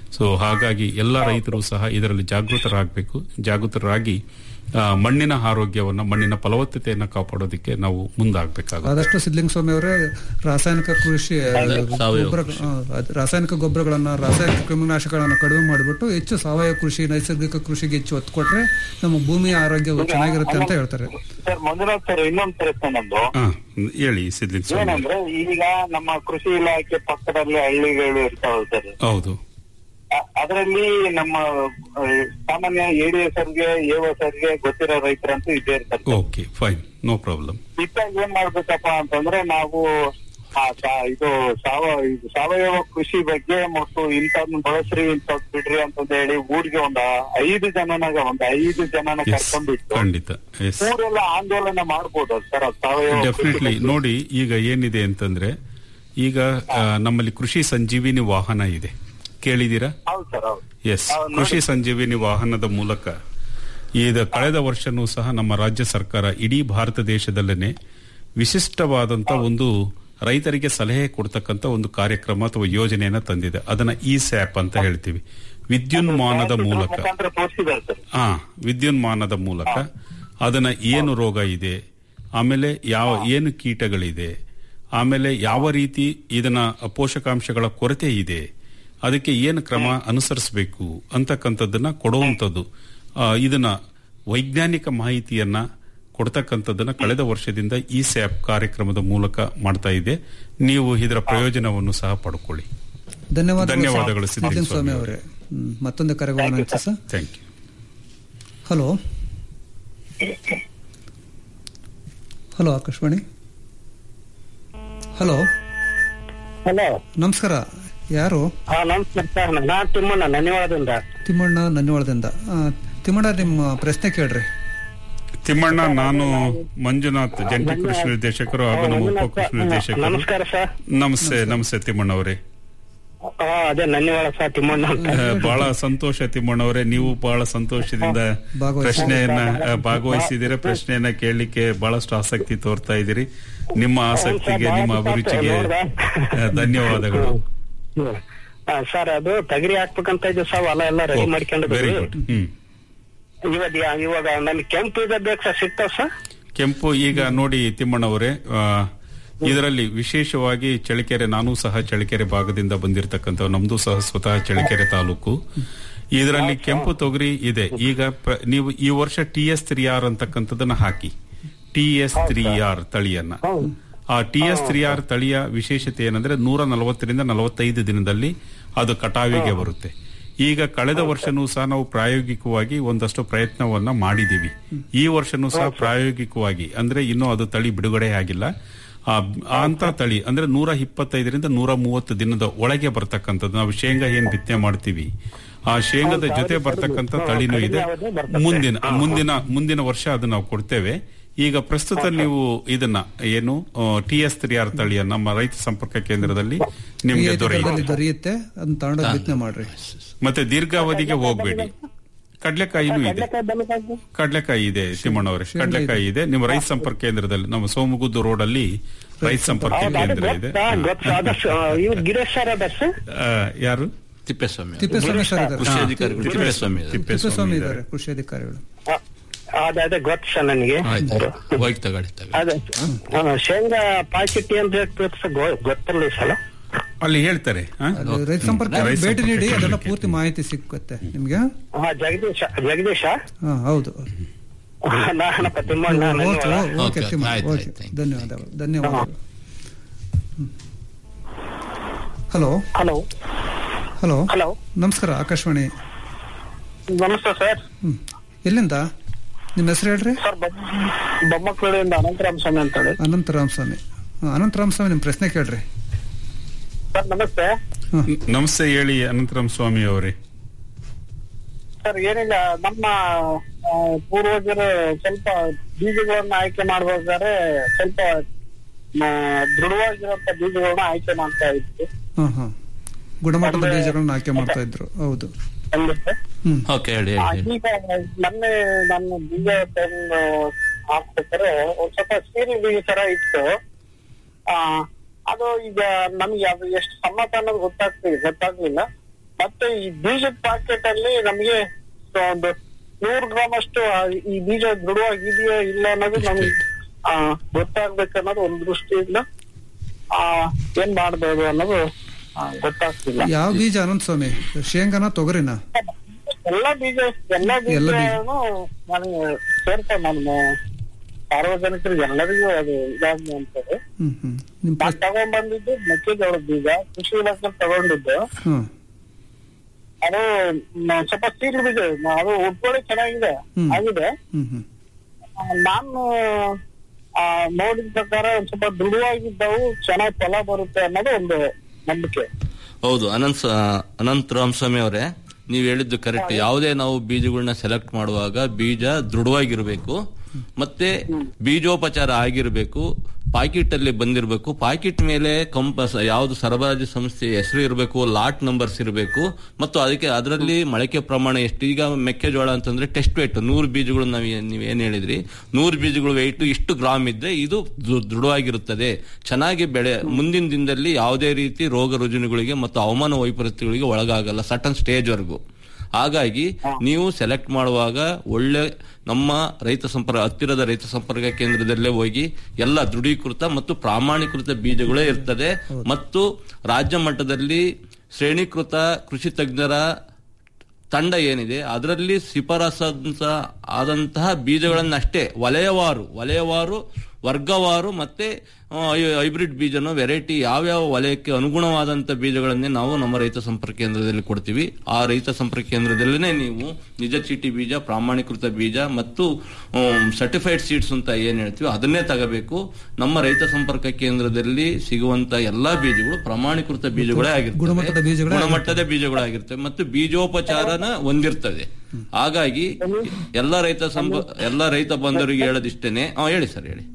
ಸೊ ಹಾಗಾಗಿ ಎಲ್ಲ ರೈತರು ಸಹ ಇದರಲ್ಲಿ ಜಾಗೃತರಾಗಬೇಕು ಜಾಗೃತರಾಗಿ ಆ, ಮಣ್ಣಿನ ಆರೋಗ್ಯವನ್ನ ಮಣ್ಣಿನ ಫಲವತ್ತತೆಯನ್ನ ಕಾಪಾಡೋದಕ್ಕೆ ನಾವು ಮುಂದಾಗಬೇಕಾಗುತ್ತೆ ಆದಷ್ಟು ಸಿದ್ಲಿಂಗ ಸ್ವಾಮಿ ಅವರೇ ರಾಸಾಯನಿಕ ಕೃಷಿ ಗೊಬ್ಬರ ಆ, ಅದ್- ರಾಸಾಯನಿಕ ಗೊಬ್ಬರಗಳನ್ನ ರಾಸಾಯನಿಕ ಕ್ರಿಮಿನಾಶಕಗಳನ್ನ ಕಡಿಮೆ ಮಾಡಿಬಿಟ್ಟು ಹೆಚ್ಚು ಸಾವಯವ ಕೃಷಿ ನೈಸರ್ಗಿಕ ಕೃಷಿಗೆ ಹೆಚ್ಚು ಒತ್ತು ಕೊಟ್ರೆ ನಮ್ಮ ಭೂಮಿಯ ಆರೋಗ್ಯ ಚೆನ್ನಾಗಿರುತ್ತೆ ಅಂತ ಹೇಳ್ತಾರೆ ಸರ್ ಮಂಜುನಾಥ್ ಸರ್ ಇನ್ನೊಂದು ಪ್ರಶ್ನೆ ನಮ್ದು ಹಾ ಹೇಳಿ ಸಿದ್ಲಿಂಗ್ ಸ್ವಾಮಿ ಏನಂದ್ರೆ ಈಗ ನಮ್ಮ ಕೃಷಿ ಇಲಾಖೆ ಪಕ್ಕದಲ್ಲಿ ಹಳ್ಳಿಗಳು ಇರ್ತಾವೆ ಸರ್ ಹೌದು ಅದರಲ್ಲಿ ನಮ್ಮ ಆ, ಸಾಮಾನ್ಯ ಎಡಿ ಸರ್ಗೆ ಎಒ ಸರ್ಗೆ ಗೊತ್ತಿರೋ ರೈತರಂತೂ ಇದ್ದೇ ಇರ್ತಾರೆ ಓಕೆ ಫೈನ್ ನೋ ಪ್ರಾಬ್ಲಮ್ ಇತ್ತಾಗ ಏನ್ ಮಾಡ್ಬೇಕಪ್ಪ ಅಂತಂದ್ರೆ ನಾವು ಆ ಸಾ- ಇದು ಸಾವ ಇದು ಸಾವಯವ ಕೃಷಿ ಬಗ್ಗೆ ಮತ್ತು ಇಂಥದ್ನ ಬಳಸ್ರಿ ಇಂಥದ್ ಬಿಡ್ರಿ ಅಂತಂದ ಹೇಳಿ ಊರಿಗೆ ಒಂದ್ ಐದು ಜನನಾಗ ಒಂದ್ ಐದು ಜನನ ಎಸ್ ಕರ್ಕೊಂಡ್ಬಿಟ್ಟು ಖಂಡಿತ ಎಸ್ ಊರೆಲ್ಲ ಆಂದೋಲನ ಮಾಡ್ಬೋದು ಸರ್ ಅದ್ ಸಾವಯವ ಕೃಷಿ ಡೆಫಿನೆಟ್ಲಿ ಬಗ್ಗೆ. ನೋಡಿ ಈಗ ಏನಿದೆ ಅಂತಂದ್ರೆ ಈಗ ಆ, ನಮ್ಮಲ್ಲಿ ಕೃಷಿ ಸಂಜೀವಿನಿ ವಾಹನ ಇದೆ ಕೇಳಿದೀರಾ ಹೌದು ಸರ್ ಹೌದು ಎಸ್ ಕೃಷಿ ಸಂಜೀವಿನಿ ವಾಹನದ ಮೂಲಕ ಈಗ ಕಳೆದ ವರ್ಷನೂ ಸಹ ನಮ್ಮ ರಾಜ್ಯ ಸರ್ಕಾರ ಇಡೀ ಭಾರತ ದೇಶದಲ್ಲೇನೆ ವಿಶಿಷ್ಟವಾದಂತ ಒಂದು ರೈತರಿಗೆ ಸಲಹೆ ಕೊಡ್ತಕ್ಕಂತ ಒಂದು ಕಾರ್ಯಕ್ರಮ ಅಥವಾ ಯೋಜನೆಯನ್ನ ತಂದಿದೆ ಅದನ್ನ ಇ ಸ್ಯಾಪ್ ಅಂತ ಹೇಳ್ತೀವಿ ವಿದ್ಯುನ್ಮಾನದ ಮೂಲಕ ಮುಖಾಂತರ ತೋರಿಸಿದ್ದಾರೆ ಸರ್ ಆ ವಿದ್ಯುನ್ಮಾನದ ಮೂಲಕ ಅದನ್ನ ಏನು ರೋಗ ಇದೆ ಆಮೇಲೆ ಯಾವ ಏನು ಕೀಟಗಳಿದೆ ಆಮೇಲೆ ಯಾವ ರೀತಿ ಇದನ್ನ ಪೋಷಕಾಂಶಗಳ ಕೊರತೆ ಇದೆ ಅದಕ್ಕೆ ಏನು ಕ್ರಮ ಅನುಸರಿಸಬೇಕು ಅಂತಕ್ಕಂಥದ್ದನ್ನ ಕೊಡುವಂಥದ್ದು ಆ, ಇದನ್ನ ವೈಜ್ಞಾನಿಕ ಮಾಹಿತಿಯನ್ನ ಕೊಡ್ತಕ್ಕಂಥದ್ದನ್ನ ಕಳೆದ ವರ್ಷದಿಂದ ಈ ಸ್ಯಾಪ್ ಕಾರ್ಯಕ್ರಮದ ಮೂಲಕ ಮಾಡ್ತಾ ಇದೆ ನೀವು ಇದರ ಪ್ರಯೋಜನವನ್ನು ಸಹ ಪಡ್ಕೊಳ್ಳಿ ಧನ್ಯವಾದಗಳು ಧನ್ಯವಾದಗಳು ಸರ್. ಸಿದ್ಲಿಂಗ ಸಿದ್ಲಿಂಗ ಸ್ವಾಮಿ ಸ್ವಾಮಿ ಅವರೇ ಹ್ಮ್, ಮತ್ತೊಂದು ಕರೆಗೋಣ sir thank you hello hello Akashvani hello hello ನಮಸ್ಕಾರ ಯಾರು ಹಾ ನಮಸ್ಕಾರ ಸರ್ ನಾನ್ ತಿಮ್ಮಣ್ಣ ನನ್ನಿವಾಳದಿಂದ ತಿಮ್ಮಣ್ಣ ನನ್ನಿವಾಳದಿಂದ ಆ, ತಿಮ್ಮಣ್ಣ ನಿಮ್ಮ ಪ್ರಶ್ನೆ ಕೇಳ್ರಿ ತಿಮ್ಮಣ್ಣ ನಾನು ಮಂಜುನಾಥ್ ಜಂಟಿ ಕೃಷಿ ನಿರ್ದೇಶಕರು ಹಾಗೂ ನಮ್ಮ ಉಪ ಕೃಷಿ ನಿರ್ದೇಶಕರು ನಮಸ್ಕಾರ ಸರ್ ನಮಸ್ತೆ ನಮಸ್ತೆ ತಿಮ್ಮಣ್ಣ ಅವರೇ ಆ, ಅದೇ ನನ್ನಿವಾಳ ಸರ್ ತಿಮ್ಮಣ್ಣ ಅಂತ ಬಹಳ ಸಂತೋಷ ತಿಮ್ಮಣ್ಣ ಅವರೇ ನೀವು ಬಹಳ ಸಂತೋಷದಿಂದ ಭಾಗವಹಿಸಿ- ಪ್ರಶ್ನೆಯನ್ನ ಆ, ಭಾಗವಹಿಸಿದ್ದೀರಾ ಪ್ರಶ್ನೆಯನ್ನ ಕೇಳಲಿಕ್ಕೆ ಬಹಳಷ್ಟು ಆಸಕ್ತಿ ತೋರ್ತಾ ಇದ್ದೀರಿ ನಿಮ್ಮ ಆಸಕ್ತಿಗೆ ನಿಮ್ಮ ಅಭಿರುಚಿಗೆ ಆ, ಧನ್ಯವಾದಗಳು ಆ, ಸರ್ ಅದು ತಗರಿ ಹಾಕ್ಬೇಕಂತ ಇದ್ದು ಸರ್ ಹೊಲ ಎಲ್ಲ ರೆಡಿ ಮಾಡ್ಕೊಂಡು ವೆರಿ ಗುಡ್ ಹ್ಮ್ ಇವಾಗ ಇವಾಗ ನಮ್ಗೆ ಕೆಂಪು ಬೀಜ ಬೇಕು ಸರ್ ಸಿಗ್ತಾವ ಸರ್ ಕೆಂಪು ಈಗ ನೋಡಿ ತಿಮ್ಮಣ್ಣವರೇ ಆ, ಇದರಲ್ಲಿ ವಿಶೇಷವಾಗಿ ಚಳಿಕೆರೆ ನಾನು ಸಹ ಚಳಿಕೆರೆ ಭಾಗದಿಂದ ಬಂದಿರತಕ್ಕಂಥ ನಮ್ದು ಸಹ ಸ್ವತಃ ಚಳಿಕೆರೆ ತಾಲೂಕು ಇದರಲ್ಲಿ ಕೆಂಪು ತೊಗರಿ ಇದೆ ಈಗ ಪ್ರ- ನೀವು ಈ ವರ್ಷ ಟಿ ಎಸ್ ತ್ರೀ ಆರ್ ಅಂತಕ್ಕಂಥದ್ದನ್ನ ಹಾಕಿ ಟಿ ಎಸ್ ತ್ರೀ ಆರ್ ತಳಿಯನ್ನ ಆ ಟಿ ಎಸ್ ತ್ರೀ ಆರ್ ತಳಿಯ ವಿಶೇಷತೆ ಏನಂದ್ರೆ ನೂರ ನಲವತ್ತರಿಂದ ನಲವತ್ತೈದು ದಿನದಲ್ಲಿ ಅದು ಕಟಾವಿಗೆ ಬರುತ್ತೆ ಈಗ ಕಳೆದ ವರ್ಷನೂ ಸಹ ನಾವು ಪ್ರಾಯೋಗಿಕವಾಗಿ ಒಂದಷ್ಟು ಪ್ರಯತ್ನವನ್ನ ಮಾಡಿದೀವಿ ಈ ವರ್ಷನೂ ಸಹ ಪ್ರಾಯೋಗಿಕವಾಗಿ ಅಂದ್ರೆ ಇನ್ನೂ ಅದು ತಳಿ ಬಿಡುಗಡೆ ಆಗಿಲ್ಲ ಆ ಆ ಅಂತ ತಳಿ ಅಂದ್ರೆ ನೂರ ಇಪ್ಪತ್ತೈದರಿಂದ ನೂರ ಮೂವತ್ತು ದಿನದ ಒಳಗೆ ಬರ್ತಕ್ಕಂಥದ್ದು ನಾವು ಶೇಂಗಾ ಏನ್ ಬಿತ್ತನೆ ಮಾಡ್ತೀವಿ ಆ ಶೇಂಗಾದ ಜೊತೆ ಬರ್ತಕ್ಕಂಥ ತಳಿನೂ ಇದೆ ಮುಂದಿನ ಮುಂದಿನ ಮುಂದಿನ ವರ್ಷ ಅದು ನಾವು ಕೊಡ್ತೇವೆ ಈಗ ಪ್ರಸ್ತುತ ನೀವು ಇದನ್ನ ಏನು ಟಿ ಎಸ್ ತ್ರೀ ಆರ್ ತಳಿಯ ನಮ್ಮ ರೈತ ಸಂಪರ್ಕ ಕೇಂದ್ರದಲ್ಲಿ ನಿಮ್ಗೆ ರಿಯಾಯಿತಿ ದರದಲ್ಲಿ ದೊರೆಯುತ್ತೆ ದೊರೆಯುತ್ತೆ ಅದನ್ನ ತಗೊಂಡೋಗಿ ಬಿತ್ತನೆ ಮಾಡ್ರಿ ಮತ್ತೆ ದೀರ್ಘಾವಧಿಗೆ ಹೋಗ್ಬೇಡಿ ಕಡ್ಲೆಕಾಯಿನೂ ಇದೆ ಕಡ್ಲೆಕಾಯಿ ಇದೆ ತಿಮ್ಮಣ್ಣವರೇ ಕಡ್ಲೆಕಾಯಿ ಇದೆ ನಿಮ್ಮ ರೈತ ಸಂಪರ್ಕ ಕೇಂದ್ರದಲ್ಲಿ ನಮ್ಮ ಸೋಮಗುದ್ದು ರೋಡ್ ಅಲ್ಲಿ ರೈತ ಸಂಪರ್ಕ ಕೇಂದ್ರ ಇದೆ ಇವ್ ಗಿರೀಶ್ ಸರ್ ಅದ ಸರ್ ಆ, ಯಾರು ತಿಪ್ಪೇಸ್ವಾಮಿ ತಿಪ್ಪೇಸ್ವಾಮಿ ಸರ್ ಇದ್ದಾರೆ ಕೃಷಿ ಅಧಿಕಾರಿಗಳು ತಿಪ್ಪೇಸ್ವಾಮಿ ಇದ್ದಾರೆ. ತಿಪ್ಪೇಸ್ವಾಮಿ ಇದ್ದಾರೆ ಕೃಷಿ ಅಧಿಕಾರಿಗಳು ಅದೇ ಅದೇ ಗೊತ್ತು ಸರ್ ನನಗೆ ಆಯ್ತು ಹೋಗಿ ತಗೊಳ್ಳಿ ತಗೊಳ್ಳಿ ಅದೇ ಆ, ಶೇಂಗಾ ಪಾಕಿಟ್ ಏನ್ ರೇಟ್ ಬೇಕು ಸರ್ ಗೊತ್ತಿರಲಿ ಸಲ ಅಲ್ಲಿ ಹೇಳ್ತಾರೆ ಆ? ಅಲ್ಲಿ ರೈತ ಸಂಪರ್ಕ ರೈತ ಭೇಟಿ ಸಂಪರ್ಕ ನೀಡಿ ಅದೆಲ್ಲ ಕೇಂದ್ರಕ್ಕೆ. ಪೂರ್ತಿ ಮಾಹಿತಿ ಸಿಕ್ಕುತ್ತೆ ನಿಮ್ಗೆ ಹಾ ಜಗದೀಶ ಜಗದೀಶ ಹಾ ಹೌದು ನಾನಪ್ಪ ತಿಮ್ಮಣ್ಣ ಓಕೆ ನನ್ನಿವಾಳ. ಓಕೆ ಓಕೆ, ತಿಮ್ಮ ಆಯ್ತು, ಓಕೆ ಆಯ್ತು. ಧನ್ಯವಾದಗಳು ಧನ್ಯವಾದಗಳು ಹಲೋ ಹಲೋ ಹಲೋ ಹಲೋ ನಮಸ್ಕಾರ ಆಕಾಶವಾಣಿ ನಮಸ್ತೆ ಸರ್ ಹ್ಮ್ ಎಲ್ಲಿಂದ ನಿಮ್ಮ ಹೆಸರು ಹೇಳ್ರಿ ಸರ್ ಬೊಮ್ಮಕ್ಕಳಿಂದ ಅನಂತರಾಮ್ ಸ್ವಾಮಿ ಅಂತ ಹೇಳಿ ಅನಂತರಾಮ್ ಸ್ವಾಮಿ ಹಾ, ಅನಂತರಾಮ್ ಸ್ವಾಮಿ ನಿಮ್ ಪ್ರಶ್ನೆ ಕೇಳ್ರಿ ಸರ್ ನಮಸ್ತೆ ನಮಸ್ತೆ ಹೇಳಿ ಅನಂತರಾಮ್ ಸ್ವಾಮಿ ಅವರೇ ಸರ್ ಏನಿಲ್ಲ ನಮ್ಮ ಆ, ಪೂರ್ವಜರು ಸ್ವಲ್ಪ ಬೀಜಗಳನ್ನ ಆಯ್ಕೆ ಮಾಡ್ಬೇಕಾದ್ರೆ ಸ್ವಲ್ಪ ಆ, ದೃಢವಾಗಿರುವಂತ ಬೀಜಗಳನ್ನ ಆಯ್ಕೆ ಮಾಡ್ತಾ ಇದ್ವಿ ಹಾ ಹಾ ಗುಣಮಟ್ಟದ ಅಂದ್ರೆ- ಬೀಜಗಳನ್ನ ಆಯ್ಕೆ ಮಾಡ್ತಾ ಇದ್ರು ಹೌದು ಹೆಂಗುತ್ತೆ ಹ್ಮ್ ಓಕೆ ಹೇಳಿ ಆ, ಹೇಳಿ ಹೇಳಿ. ಈಗ ಮೊನ್ನೆ ನಾನು ಬೀಜ ತಂದು ಹಾಕ್ಬೇಕಾದ್ರೆ ಒಂದ್ ಸ್ವಲ್ಪ ಸೀರೆ ಬೀಜ ತರ ಇತ್ತು ಆ ಅದು ಈಗ ನಮ್ಗೆ ಅದು ಎಷ್ಟು ಸಮ್ಮತ ಅನ್ನೋದು ಗೊತ್ತಾಗ್ತಿಲ್ಲ ಗೊತ್ತಾಗ್ಲಿಲ್ಲ ಮತ್ತೆ ಈ ಬೀಜದ ಪಾಕೆಟ್ ಅಲ್ಲಿ ನಮಗೆ ಒಂದು ನೂರು ಗ್ರಾಮ್ ಅಷ್ಟು ಆ ಈ ಬೀಜ ದೃಢವಾಗಿದೆಯೋ ಇಲ್ಲ ಅನ್ನೋದು ನಮ್ಗೆ ಆ, ಗೊತ್ತಾಗ್ಬೇಕನ್ನೋದು ಒಂದು ದೃಷ್ಟಿಯಿಂದ ಆ ಏನ್ ಮಾಡ್ಬೋದು ಅನ್ನೋದು ಆ, ಗೊತ್ತಾಗ್ತಿಲ್ಲ ಯಾವ ಬೀಜ ಅನಂತ ಸ್ವಾಮಿ ಶೇಂಗಾನ ತೊಗರಿನ ಎಲ್ಲ ಬೀಜ ಎಲ್ಲ ಎಲ್ಲ ಬೀಜ. ಬೀಜನು ನನಗೆ ಸೇರ್ತೇನೆ ನಾನು ಸಾರ್ವಜನಿಕರಿಗೆ ಎಲ್ಲರಿಗೂ ಅದು ಇದಾಗಿ ಅಂತದೆ ಹ್ಮ್ ಹ್ಮ್ ನಿಮ್ ನಾನ್ ತಗೊಂಡ್ ಬಂದಿದ್ದು ಮೆಕ್ಕೆಜೋಳದ ಬೀಜ ಕೃಷಿ ಇಲಾಖೆ ತಗೊಂಡಿದ್ದು ಹ್ಮ್ ಅದು ಮ- ಸ್ವಲ್ಪ ಸೀರೆ ಬೀಜ ನ- ಅದು ಉಟ್ಕೊಳ್ಳಿ ಚೆನ್ನಾಗಿದೆ ಹ್ಮ್. ಆಗಿದೆ ಹ್ಮ್ ಹ್ಮ್ ಆ, ನಾನು ಆ, ನೋಡಿದ ಪ್ರಕಾರ ಒಂದ್ ಸ್ವಲ್ಪ ದೃಢವಾಗಿದ್ದವು ಚೆನ್ನಾಗಿ ಫಲ ಬರುತ್ತೆ ಅನ್ನೋದು ಒಂದು ನಂಬಿಕೆ ಹೌದು ಅನಂತ್ ಸ- ಅನಂತ್ ರಾಮಸ್ವಾಮಿ ಅವರೇ ನೀವು ಹೇಳಿದ್ದು ಕರೆಕ್ಟ್ ಯಾವುದೇ ನಾವು ಬೀಜಗಳನ್ನ ಸೆಲೆಕ್ಟ್ ಮಾಡುವಾಗ ಬೀಜ ದೃಢವಾಗಿರ್ಬೇಕು ಮತ್ತೆ ಬೀಜೋಪಚಾರ ಆಗಿರ್ಬೇಕು ಪಾಕಿಟ್ ಅಲ್ಲಿ ಬಂದಿರಬೇಕು ಪಾಕಿಟ್ ಮೇಲೆ ಕಂಪಸ್ ಯಾವುದು ಸರಬರಾಜು ಸಂಸ್ಥೆ ಹೆಸರು ಇರಬೇಕು ಲಾಟ್ ನಂಬರ್ಸ್ ಇರಬೇಕು ಮತ್ತು ಅದಕ್ಕೆ ಅದರಲ್ಲಿ ಮೊಳಕೆ ಪ್ರಮಾಣ ಎಷ್ಟು ಈಗ ಮೆಕ್ಕೆಜೋಳ ಅಂತಂದ್ರೆ ಟೆಸ್ಟ್ ವೇಟ್ ನೂರು ಬೀಜಗಳು ನಾವು ಏನ್- ನೀವು ಏನ್ ಹೇಳಿದ್ರಿ ನೂರು ಬೀಜಗಳು ವೆಯ್ಟ್ ಇಷ್ಟು ಗ್ರಾಮ್ ಇದ್ರೆ ಇದು ದೃ- ದೃಢವಾಗಿರುತ್ತದೆ ಚೆನ್ನಾಗಿ ಬೆಳೆ ಮುಂದಿನ ದಿನದಲ್ಲಿ ಯಾವುದೇ ರೀತಿ ರೋಗ ರುಜಿನಗಳಿಗೆ ಮತ್ತು ಹವಾಮಾನ ವೈಪರೀತ್ಯಗಳಿಗೆ ಒಳಗಾಗಲ್ಲ ಸಟನ್ ಸ್ಟೇಜ್ ವರೆಗೂ ಹಾಗಾಗಿ ನೀವು ಸೆಲೆಕ್ಟ್ ಮಾಡುವಾಗ ಒಳ್ಳೆ ನಮ್ಮ ರೈತ ಸಂಪರ್ಕ ಹತ್ತಿರದ ರೈತ ಸಂಪರ್ಕ ಕೇಂದ್ರದಲ್ಲೇ ಹೋಗಿ ಎಲ್ಲ ದೃಢೀಕೃತ ಮತ್ತು ಪ್ರಾಮಾಣೀಕೃತ ಬೀಜಗಳೇ ಇರ್ತದೆ ಮತ್ತು ರಾಜ್ಯ ಮಟ್ಟದಲ್ಲಿ ಶ್ರೇಣೀಕೃತ ಕೃಷಿ ತಜ್ಞರ ತಂಡ ಏನಿದೆ ಅದರಲ್ಲಿ ಶಿಫಾರಸಾದಂತ ಆದಂತಹ ಬೀಜಗಳನ್ನಷ್ಟೇ ವಲಯವಾರು ವಲಯವಾರು ವರ್ಗವಾರು ಮತ್ತೆ ಆ, ಹೈ- ಹೈಬ್ರಿಡ್ ಬೀಜನ ವೆರೈಟಿ ಯಾವ್ಯಾವ ವಲಯಕ್ಕೆ ಅನುಗುಣವಾದಂತ ಬೀಜಗಳನ್ನೇ ನಾವು ನಮ್ಮ ರೈತ ಸಂಪರ್ಕ ಕೇಂದ್ರದಲ್ಲಿ ಕೊಡ್ತೀವಿ ಆ ರೈತ ಸಂಪರ್ಕ ಕೇಂದ್ರದಲ್ಲೇ ನೀವು ನಿಜ ಚೀಟಿ ಬೀಜ ಪ್ರಾಮಾಣೀಕೃತ ಬೀಜ ಮತ್ತು ಸರ್ಟಿಫೈಡ್ ಸೀಡ್ಸ್ ಅಂತ ಏನ್ ಹೇಳ್ತೀವಿ ಅದನ್ನೇ ತಗೋಬೇಕು ನಮ್ಮ ರೈತ ಸಂಪರ್ಕ ಕೇಂದ್ರದಲ್ಲಿ ಸಿಗುವಂತ ಎಲ್ಲಾ ಬೀಜಗಳು ಪ್ರಾಮಾಣೀಕೃತ ಬೀಜಗಳೇ ಆಗಿರ್ತವೆ ಗುಣಮಟ್ಟದ ಬೀಜಗಳೇ ಗುಣಮಟ್ಟದ ಬೀಜಗಳಾಗಿರ್ತವೆ ಮತ್ತು ಬೀಜೋಪಚಾರನ ಹೊಂದಿರ್ತದೆ ಹಾಗಾಗಿ ಎಲ್ಲ ರೈತ ಸಂಪ ಎಲ್ಲ ರೈತ ಬಂಧುರಿಗೆ ಹೇಳೋದಿಷ್ಟೇನೆ ಹಾ ಹೇಳಿ ಸರ್ ಹೇಳಿ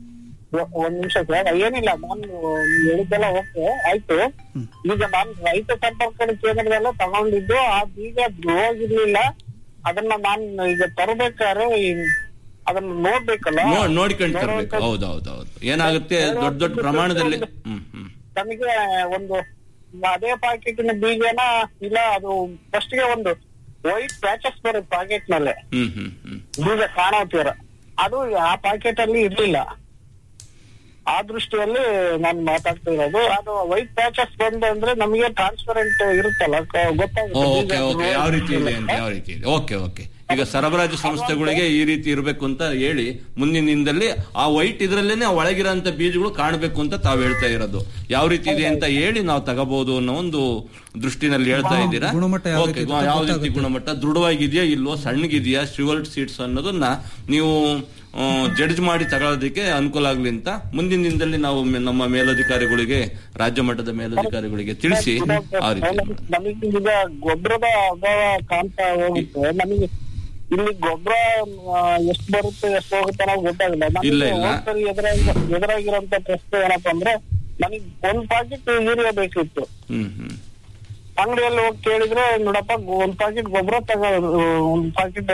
ಒ- ಒಂದ್ ನಿಮಿಷ ಸರ್ ಏನಿಲ್ಲ ನಾನು ನೀವು ಹೇಳಿದ್ದೆಲ್ಲ ಓಕೆ ಆಯ್ತು ಈಗ ನಾನು ರೈತ ಸಂಪರ್ಕ ಕೇಂದ್ರದೆಲ್ಲ ತಗೊಂಡಿದ್ದು ಆ ಬೀಜ ದೃಢವಾಗಿರ್ಲಿಲ್ಲ ಅದನ್ನ ನಾನು ಈಗ ತರಬೇಕಾದ್ರೆ ಈ- ಅದನ್ನ ನೋಡ್ಬೇಕಲ್ಲ ನೋ- ನೋಡ್ಕೊಂಡು ತರ್ಬೇಕು ಹೌದು ಹೌದು ಹೌದು ಏನಾಗುತ್ತೆ ದೊಡ್ಡ ದೊಡ್ಡ ಪ್ರಮಾಣದಲ್ಲಿ ಹ್ಮ್ ಹ್ಮ್ ನಮಗೆ ಒಂದು ಅದೇ ಪಾಕೆಟಿನ ಬೀಜನ ಇಲ್ಲ ಅದು ಫಸ್ಟ್ ಗೆ ಒಂದು ವೈಟ್ ಪ್ಯಾಚಸ್ ಬರುತ್ತೆ ಪಾಕೆಟ್ ನಲ್ಲಿ ಹ್ಮ್ ಹ್ಮ್ ಹ್ಮ್ ಬೀಜ ಕಾಣೋತೀರ ಅದು ಆ ಪಾಕೆಟ್ ಅಲ್ಲಿ ಇರ್ಲಿಲ್ಲ ಆ ದೃಷ್ಟಿಯಲ್ಲಿ ನಾನು ಮಾತಾಡ್ತಾ ಇರೋದು ಅದು ವೈಟ್ ಪ್ಯಾಚಸ್ ಬಂದು ಅಂದ್ರೆ ನಮಗೆ ಟ್ರಾನ್ಸ್ಪರೆಂಟ್ ಇರುತ್ತಲ್ಲ ಕ- ಗೊತ್ತಾಗುತ್ತೆ ಓಕೆ ಓಕೆ ಯಾವ ರೀತಿ ಇದೆ ಅಂತ ಯಾವ ರೀತಿ ಇದೆ ಓಕೆ ಓಕೆ ಈಗ ಸರಬರಾಜು ಸಂಸ್ಥೆಗಳಿಗೆ ಈ ರೀತಿ ಇರಬೇಕು ಅಂತ ಹೇಳಿ ಮುಂದಿನ ದಿನದಲ್ಲಿ ಆ ವೈಟ್ ಇದ್ರಲ್ಲೇನೆ ಆ ಒಳಗಿರೋಂತ ಬೀಜಗಳು ಕಾಣಬೇಕು ಅಂತ ತಾವು ಹೇಳ್ತಾ ಇರೋದು ಯಾವ ರೀತಿ ಇದೆ ಅಂತ ಹೇಳಿ ನಾವು ತಗೋಬಹುದು ಅನ್ನೋ ಒಂದು ದೃಷ್ಟಿನಲ್ಲಿ ಹೇಳ್ತಾ ಇದ್ದೀರಾ ಗುಣಮಟ್ಟ ಯಾವ ಓಕೆ ರೀತಿ ಯಾವ ರೀತಿ ಗುಣಮಟ್ಟ ದೃಢವಾಗಿದೆಯಾ ಇಲ್ವೋ ಸಣ್ಣಗಿದೆಯಾ ಶಿವಲ್ಟ್ ಸೀಡ್ಸ್ ಅನ್ನೋದನ್ನ ನೀವು ಜಡ್ಜ್ ಮಾಡಿ ತಗೊಳ್ಳೋದಕ್ಕೆ ಅನುಕೂಲ ಆಗ್ಲಿ ಅಂತ ಮುಂದಿನ ದಿನದಲ್ಲಿ ನಾವು ಮೆ- ನಮ್ಮ ಮೇಲಧಿಕಾರಿಗಳಿಗೆ ರಾಜ್ಯ ಮಟ್ಟದ ಮೇಲಧಿಕಾರಿಗಳಿಗೆ ತಿಳಿಸಿ ಆ ರೀತಿ ಮಾಡೋಣ. ನಮಗೆ ಈಗ ಗೊಬ್ಬರದ ಅಭಾವ ಕಾಣ್ತಾ ಹೋಗುತ್ತೆ ನಮಗೆ ಇಲ್ಲಿ ಗೊಬ್ಬರ ಎಷ್ಟು ಬರುತ್ತೆ ಎಷ್ಟು ಹೋಗುತ್ತೆ ಅನ್ನೋದು ಗೊತ್ತಾಗಿಲ್ಲ ಇಲ್ಲ, ನಮಗೆ ಇಲ್ಲ. ಹೋದ್ಸರಿ ಎದುರಾಗಿ ಎದುರಾಗಿರೋಂತ ಪ್ರಶ್ನೆ ಏನಪ್ಪಾ ಅಂದ್ರೆ ನನಗೆ ಒಂದ್ ಪಾಕೆಟ್ ಯೂರಿಯಾ ಬೇಕಿತ್ತು ಹ್ಮ್ ಹ್ಮ್ ಅಂಗಡಿಯಲ್ಲಿ ಹೋಗಿ ಕೇಳಿದ್ರೆ ನೋಡಪ್ಪ ಗೊ- ಒಂದ್ ಪಾಕೆಟ್ ಗೊಬ್ಬರ ತಗೋ ಒಂದ್ ಪಾಕೆಟ್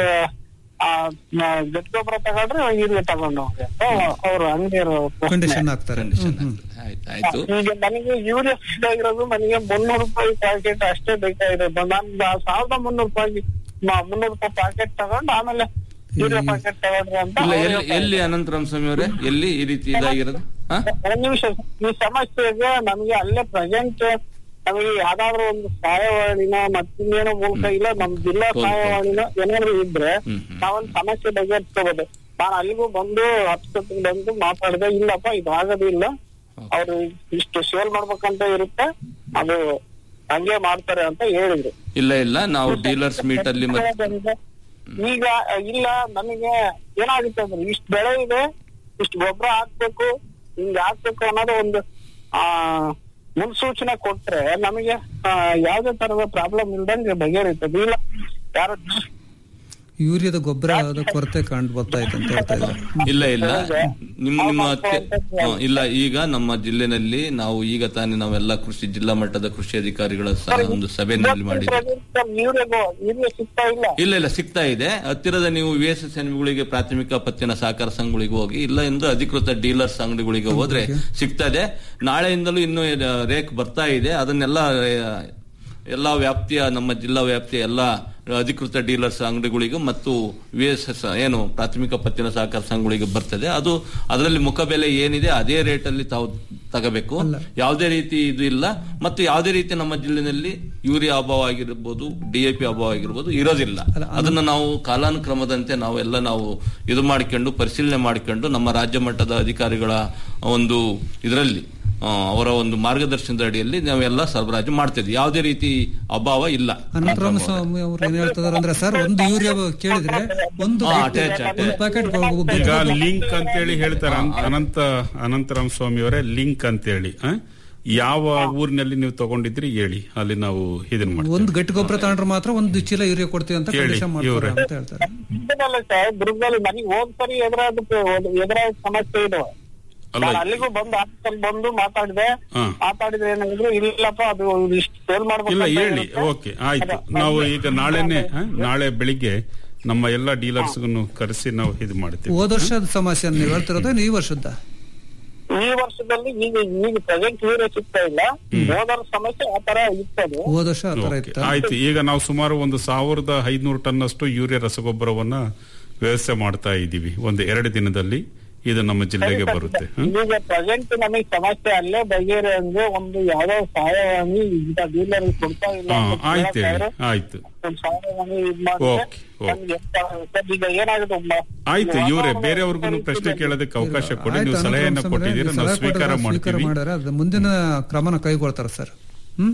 ಗಟ್ಟಿ ಗೊಬ್ಬರ ತಗೊಂಡ್ರೆ ಯೂರಿಯಾ ತಗೊಂಡು ಹೋಗಿ ಅಂತ ಅವ್ರು ಅಂಗಡಿಯವರು ಕಂಡೀಷನ್ ಆಗ್ತಾರೆ ಕಂಡೀಷನ್ ಆಯ್ತು ಆಯ್ತು ಈಗ ನನಗೆ ಯೂರಿಯಾ ಬೇಕಾಗಿರೋದು ನನಗೆ ಮುನ್ನೂರು ರೂಪಾಯಿ ಪ್ಯಾಕೆಟ್ ಅಷ್ಟೇ ಬೇಕಾಗಿರೋದು ನಾನು ಸಾವಿರದ ಮುನ್ನೂರು ರೂಪಾಯಿ ಮುನ್ನೂರು ರೂಪಾಯಿ ಪ್ಯಾಕೆಟ್ ತಗೊಂಡು ಆಮೇಲೆ ಯೂರಿಯಾ ಪ್ಯಾಕೆಟ್ ತಗೊಂಡ್ರೆ ಅಂತ ಇಲ್ಲ ಅವ್ರು ಎಲ್ಲಿ ಎಲ್ಲಿ ಅನಂತರಾಮ್ ಸ್ವಾಮಿ ಅವರೇ ಎಲ್ಲಿ ಈ ರೀತಿ ಇದಾಗಿರೋದು ಹಾ ಒಂದ್ ನಿಮಿಷ ಈ ಸಮಸ್ಯೆಗೆ ನಮಗೆ ಅಲ್ಲೇ ಪ್ರೆಸೆಂಟ್ ನಮಗೆ ಯಾವ್ದಾದ್ರು ಒಂದು ಸಹಾಯವಾಣಿನ ಮತ್ತಿನ್ನೇನೋ ಮೂಲಕ ಇಲ್ಲ ನಮ್ ಜಿಲ್ಲಾ ಹೌದು, ಸಹಾಯವಾಣಿನ ಏನಾದ್ರು ಇದ್ರೆ ಹ್ಮ್, ಹ್ಮ್. ನಾವೊಂದ್ ಸಮಸ್ಯೆ ಬಗೆಹರಿಸ್ಕೋಬಹುದು ನಾನು ಅಲ್ಲಿಗೂ ಬಂದು ಹತ್ತು ಬಂದು ಮಾತಾಡಿದೆ ಇಲ್ಲಪ್ಪ ಇದು ಆಗೋದಿಲ್ಲ ಅವ್ರು ಇಷ್ಟು ಸೇಲ್ ಮಾಡ್ಬೇಕಂತ ಇರುತ್ತೆ ಅದು ಹಂಗೆ ಮಾಡ್ತಾರೆ ಅಂತ ಹೇಳಿದ್ರು ಇಲ್ಲ ಇಲ್ಲ ನಾವು ಡೀಲರ್ಸ್ ಮೀಟ್ ಅಲ್ಲಿ ಮತ್ತೆ ಈಗ ಇಲ್ಲ ನನಗೆ ಏನಾಗುತ್ತೆ ಅಂದ್ರೆ ಇಷ್ಟು ಬೆಳೆ ಇದೆ ಇಷ್ಟು ಗೊಬ್ಬರ ಹಾಕ್ಬೇಕು ಹಿಂಗ್ ಹಾಕ್ಬೇಕು ಅನ್ನೋದು ಒಂದು ಆ ಮುನ್ಸೂಚನೆ ಕೊಟ್ರೆ ನಮಗೆ ಆ, ಯಾವ್ದೇ ತರದ ಪ್ರಾಬ್ಲಮ್ ಇಲ್ದಂಗೆ ಬಗೆಹರಿತದೆ ಇಲ್ಲ ಯಾರು ಯೂರಿಯಾದ ಗೊಬ್ಬರ ಕೊರತೆ ಕಂಡು ಬರ್ತಾ ಇದೆ ಅಂತ ಹೇಳ್ತಾ ಇದ್ದಾರೆ ಇಲ್ಲ ಇಲ್ಲ ನಿಮ್ಮ ನಿಮ್ಮ ಅತ್ತೆ ಹ, ಇಲ್ಲ ಈಗ ನಮ್ಮ ಜಿಲ್ಲೆನಲ್ಲಿ ನಾವು ಈಗ ತಾನೇ ನಾವೆಲ್ಲ ಕೃಷಿ ಜಿಲ್ಲಾ ಮಟ್ಟದ ಕೃಷಿ ಅಧಿಕಾರಿಗಳ ಸಹ ಒಂದು ಸಭೆಯಲ್ಲಿ ಮಾಡಿದ್ವಿ ಯೂರಿಯಾಗೋ ಯೂರಿಯಾ ಸಿಗ್ತಾ ಇಲ್ಲ ಇಲ್ಲ ಇಲ್ಲ ಸಿಗ್ತಾ ಇದೆ ಹತ್ತಿರದ ನೀವು ವಿ ಎಸ್ ಎಸ್ ಗಳಿಗೆ ಪ್ರಾಥಮಿಕ ಪತ್ತಿನ ಸಹಕಾರ ಸಂಘಗಳಿಗೆ ಹೋಗಿ ಇಲ್ಲ ಎಂದು ಅಧಿಕೃತ ಡೀಲರ್ಸ್ ಅಂಗಡಿಗಳಿಗೆ ಹೋದ್ರೆ ಸಿಗ್ತದೆ ನಾಳೆಯಿಂದಲೂ ಇನ್ನು ರೇಕ್ ಬರ್ತಾ ಇದೆ ಅದನ್ನೆಲ್ಲ ಆ, ಎಲ್ಲಾ ವ್ಯಾಪ್ತಿಯ ನಮ್ಮ ಜಿಲ್ಲಾ ವ್ಯಾಪ್ತಿಯ ಎಲ್ಲಾ ಅಧಿಕೃತ ಡೀಲರ್ಸ್ ಅಂಗಡಿಗಳಿಗೂ ಮತ್ತು ವಿ ಎಸ್ ಎಸ್ ಏನು ಪ್ರಾಥಮಿಕ ಪತ್ತಿನ ಸಹಕಾರ ಸಂಘಗಳಿಗೆ ಬರ್ತದೆ ಅದು ಅದರಲ್ಲಿ ಮುಖಬೆಲೆ ಏನಿದೆ ಅದೇ ರೇಟ್ ಅಲ್ಲಿ ತಾವು ತಗೋಬೇಕು ಯಾವುದೇ ರೀತಿ ಇದು ಇಲ್ಲ ಮತ್ತು ಯಾವುದೇ ರೀತಿ ನಮ್ಮ ಜಿಲ್ಲೆಯಲ್ಲಿ ಯೂರಿಯಾ ಅಭಾವ ಆಗಿರ್ಬೋದು ಡಿಎಪಿ ಅಭಾವ ಆಗಿರ್ಬೋದು ಇರೋದಿಲ್ಲ ಅದನ್ನ ನಾವು ಕಾಲಾನುಕ್ರಮದಂತೆ ನಾವೆಲ್ಲ ನಾವು ಇದು ಮಾಡಿಕೊಂಡು ಪರಿಶೀಲನೆ ಮಾಡಿಕೊಂಡು ನಮ್ಮ ರಾಜ್ಯ ಮಟ್ಟದ ಅಧಿಕಾರಿಗಳ ಒಂದು ಇದರಲ್ಲಿ ಆ, ಅವರ ಒಂದು ಮಾರ್ಗದರ್ಶನದ ಅಡಿಯಲ್ಲಿ ನಾವೆಲ್ಲ ಸರಬರಾಜು ಮಾಡ್ತಿದ್ವಿ ಯಾವುದೇ ರೀತಿ ಅಭಾವ ಇಲ್ಲ ಅನಂತರಾಮ ಸ್ವಾಮಿ ಅವ್ರು ಏನ್ ಹೇಳ್ತಿದಾರೆ ಅಂದ್ರೆ ಸರ್ ಒಂದು ಯೂರಿಯಾ ಕೇಳಿದ್ರೆ ಒಂದು ಹಾ, ಪ್ಯಾಕೆಟ್- attach, attach. ಒಂದು ಪ್ಯಾಕೆಟ್ ಈಗ ಲಿಂಕ್ ಅಂತೇಳಿ ಹೇಳ್ತಾರೆ ಅನ್- ಅನಂತ ಅನಂತರಾಮ್ ಸ್ವಾಮಿ ಅವರೇ ಲಿಂಕ್ ಅಂತೇಳಿ ಆ? ಯಾವ ಊರಿನಲ್ಲಿ ನೀವು ತಗೊಂಡಿದ್ರಿ ಹೇಳಿ ಅಲ್ಲಿ ನಾವು ಇದನ್ನ ಮಾಡ್ತೀವಿ ಒಂದು ಗಟ್ಟಿ ಗೊಬ್ಬರ ತಗೊಂಡ್ರೆ ಮಾತ್ರ ಒಂದು ಚೀಲ ಯೂರಿಯಾ ಕೊಡ್ತೀವಿ ಅಂತ ಕೇಳಿ, ಕಂಡೀಷನ್ ಮಾಡ್ತಾರೆ ಇವ್ರೆ. ಅಂತ ಹೇಳ್ತಾರೆ ಇದನ್ನಲ್ಲ ಸರ್ ದುರ್ಗದಲ್ಲಿ ನನಗೆ ಹೋದ್ ಸರಿ ಎದುರಾದ ಎದುರಾದ ಸಮಸ್ಯೆ ಇದು ಅಲ್ಲ ನಾನು ಅಲ್ಲಿಗೂ ಬಂದು ಆಫೀಸಲ್ಲಿ ಬಂದು ಮಾತಾಡಿದೆ ಹಾ. ಮಾತಾಡಿದ್ರೆ ಏನಾದ್ರು ಇಲ್ಲಪ್ಪ ಅದು ಇಷ್ಟು ಸೇಲ್ ಮಾಡ್ಬೇಕು ಇಲ್ಲ ಅಂತ ಹೇಳಿ ಇರುತ್ತೆ. ಓಕೆ ಆಯ್ತು ನಾವು ಈಗ ನಾಳೆನೆ ಆ, ನಾಳೆ ಬೆಳಿಗ್ಗೆ ನಮ್ಮ ಎಲ್ಲಾ ಡೀಲರ್ಸ್ಗೂ ಕರೆಸಿ ನಾವು ಇದು ಮಾಡ್ತೀವಿ ಹೋದ ವರ್ಷದ ಸಮಸ್ಯೆ ನೀವು ಹೇಳ್ತಿರೋದು ಈ ವರ್ಷದ ಈ ವರ್ಷದಲ್ಲಿ ಈಗ ಈಗ ಪ್ರೆಸೆಂಟ್ ಯೂರಿಯಾ ಸಿಗ್ತಾ ಇಲ್ಲ ಹೋದರ ಸಮಸ್ಯೆ ಆ ತರ ಇರ್ತದೆ ಹೋದ ವರ್ಷ ಆ ತರ ಓಕೆ, ಇತ್ತ ಆಯ್ತು ಈಗ ನಾವು ಸುಮಾರು ಒಂದು ಸಾವಿರದ ಐದ್ನೂರು ಟನ್ ಅಷ್ಟು ಯೂರಿಯಾ ರಸಗೊಬ್ಬರವನ್ನ ವ್ಯವಸ್ಥೆ ಮಾಡ್ತಾ ಇದ್ದೀವಿ ಒಂದು ಎರಡು ದಿನದಲ್ಲಿ ಇದು ನಮ್ಮ ಜಿಲ್ಲೆಗೆ ಬರುತ್ತೆ ಹ್ಮ್? ಈಗ ಪ್ರೆಸೆಂಟ್ ನಮಗೆ ಸಮಸ್ಯೆ ಅಲ್ಲೇ ಬಗೆಹರಿ ಅಂದ್ರೆ ಒಂದು ಯಾವ್ದೋ ಸಹಾಯವಾಣಿ ಈಗ ಡೀಲರ್ ಕೊಡ್ತಾ ಇಲ್ಲ ಹಾ ಅಂತ ಆಯ್ತು ಹೇಳಿ ಕೇಳ್ತಾರೆ. ಆಯ್ತು ಒಂದ್ ಸಹಾಯವಾಣಿ ಇದ್ ಮಾಡಿದ್ರೆ ಓಕೆ, ಓಕೆ. ನಮ್ಗೆ ಎಷ್ಟ್ ಆಗುತ್ತೆ? ಈಗ ಏನಾಗುತ್ತೆ ಒಬ್ಬ- ಆಯ್ತು ಈಗ ಇವರೇ ವಾತಾವರಣ ಬೇರೆಯವ್ರಿಗೂ ಪ್ರಶ್ನೆ ಕೇಳೋದಕ್ಕೆ ಅವಕಾಶ ಕೊಡಿ ಆಯ್ತು, ನೀವು ಸಲಹೆಯನ್ನ ಅನಂತರಾಮ್ ಸ್ವಾಮಿ, ಕೊಟ್ಟಿದ್ದೀರಾ ನೀವು ನಾವು ಸಲಹೆ ಸ್ವೀಕಾರ ಕೊಟ್ಟರೆ ಸ್ವೀಕಾರ ಮಾಡ್ತೀವಿ ಮಾಡ್ಯಾರ ಅದು ಮುಂದಿನ ಕ್ರಮನ ಕೈಗೊಳ್ತಾರೆ ಸರ್ ಹ್ಮ್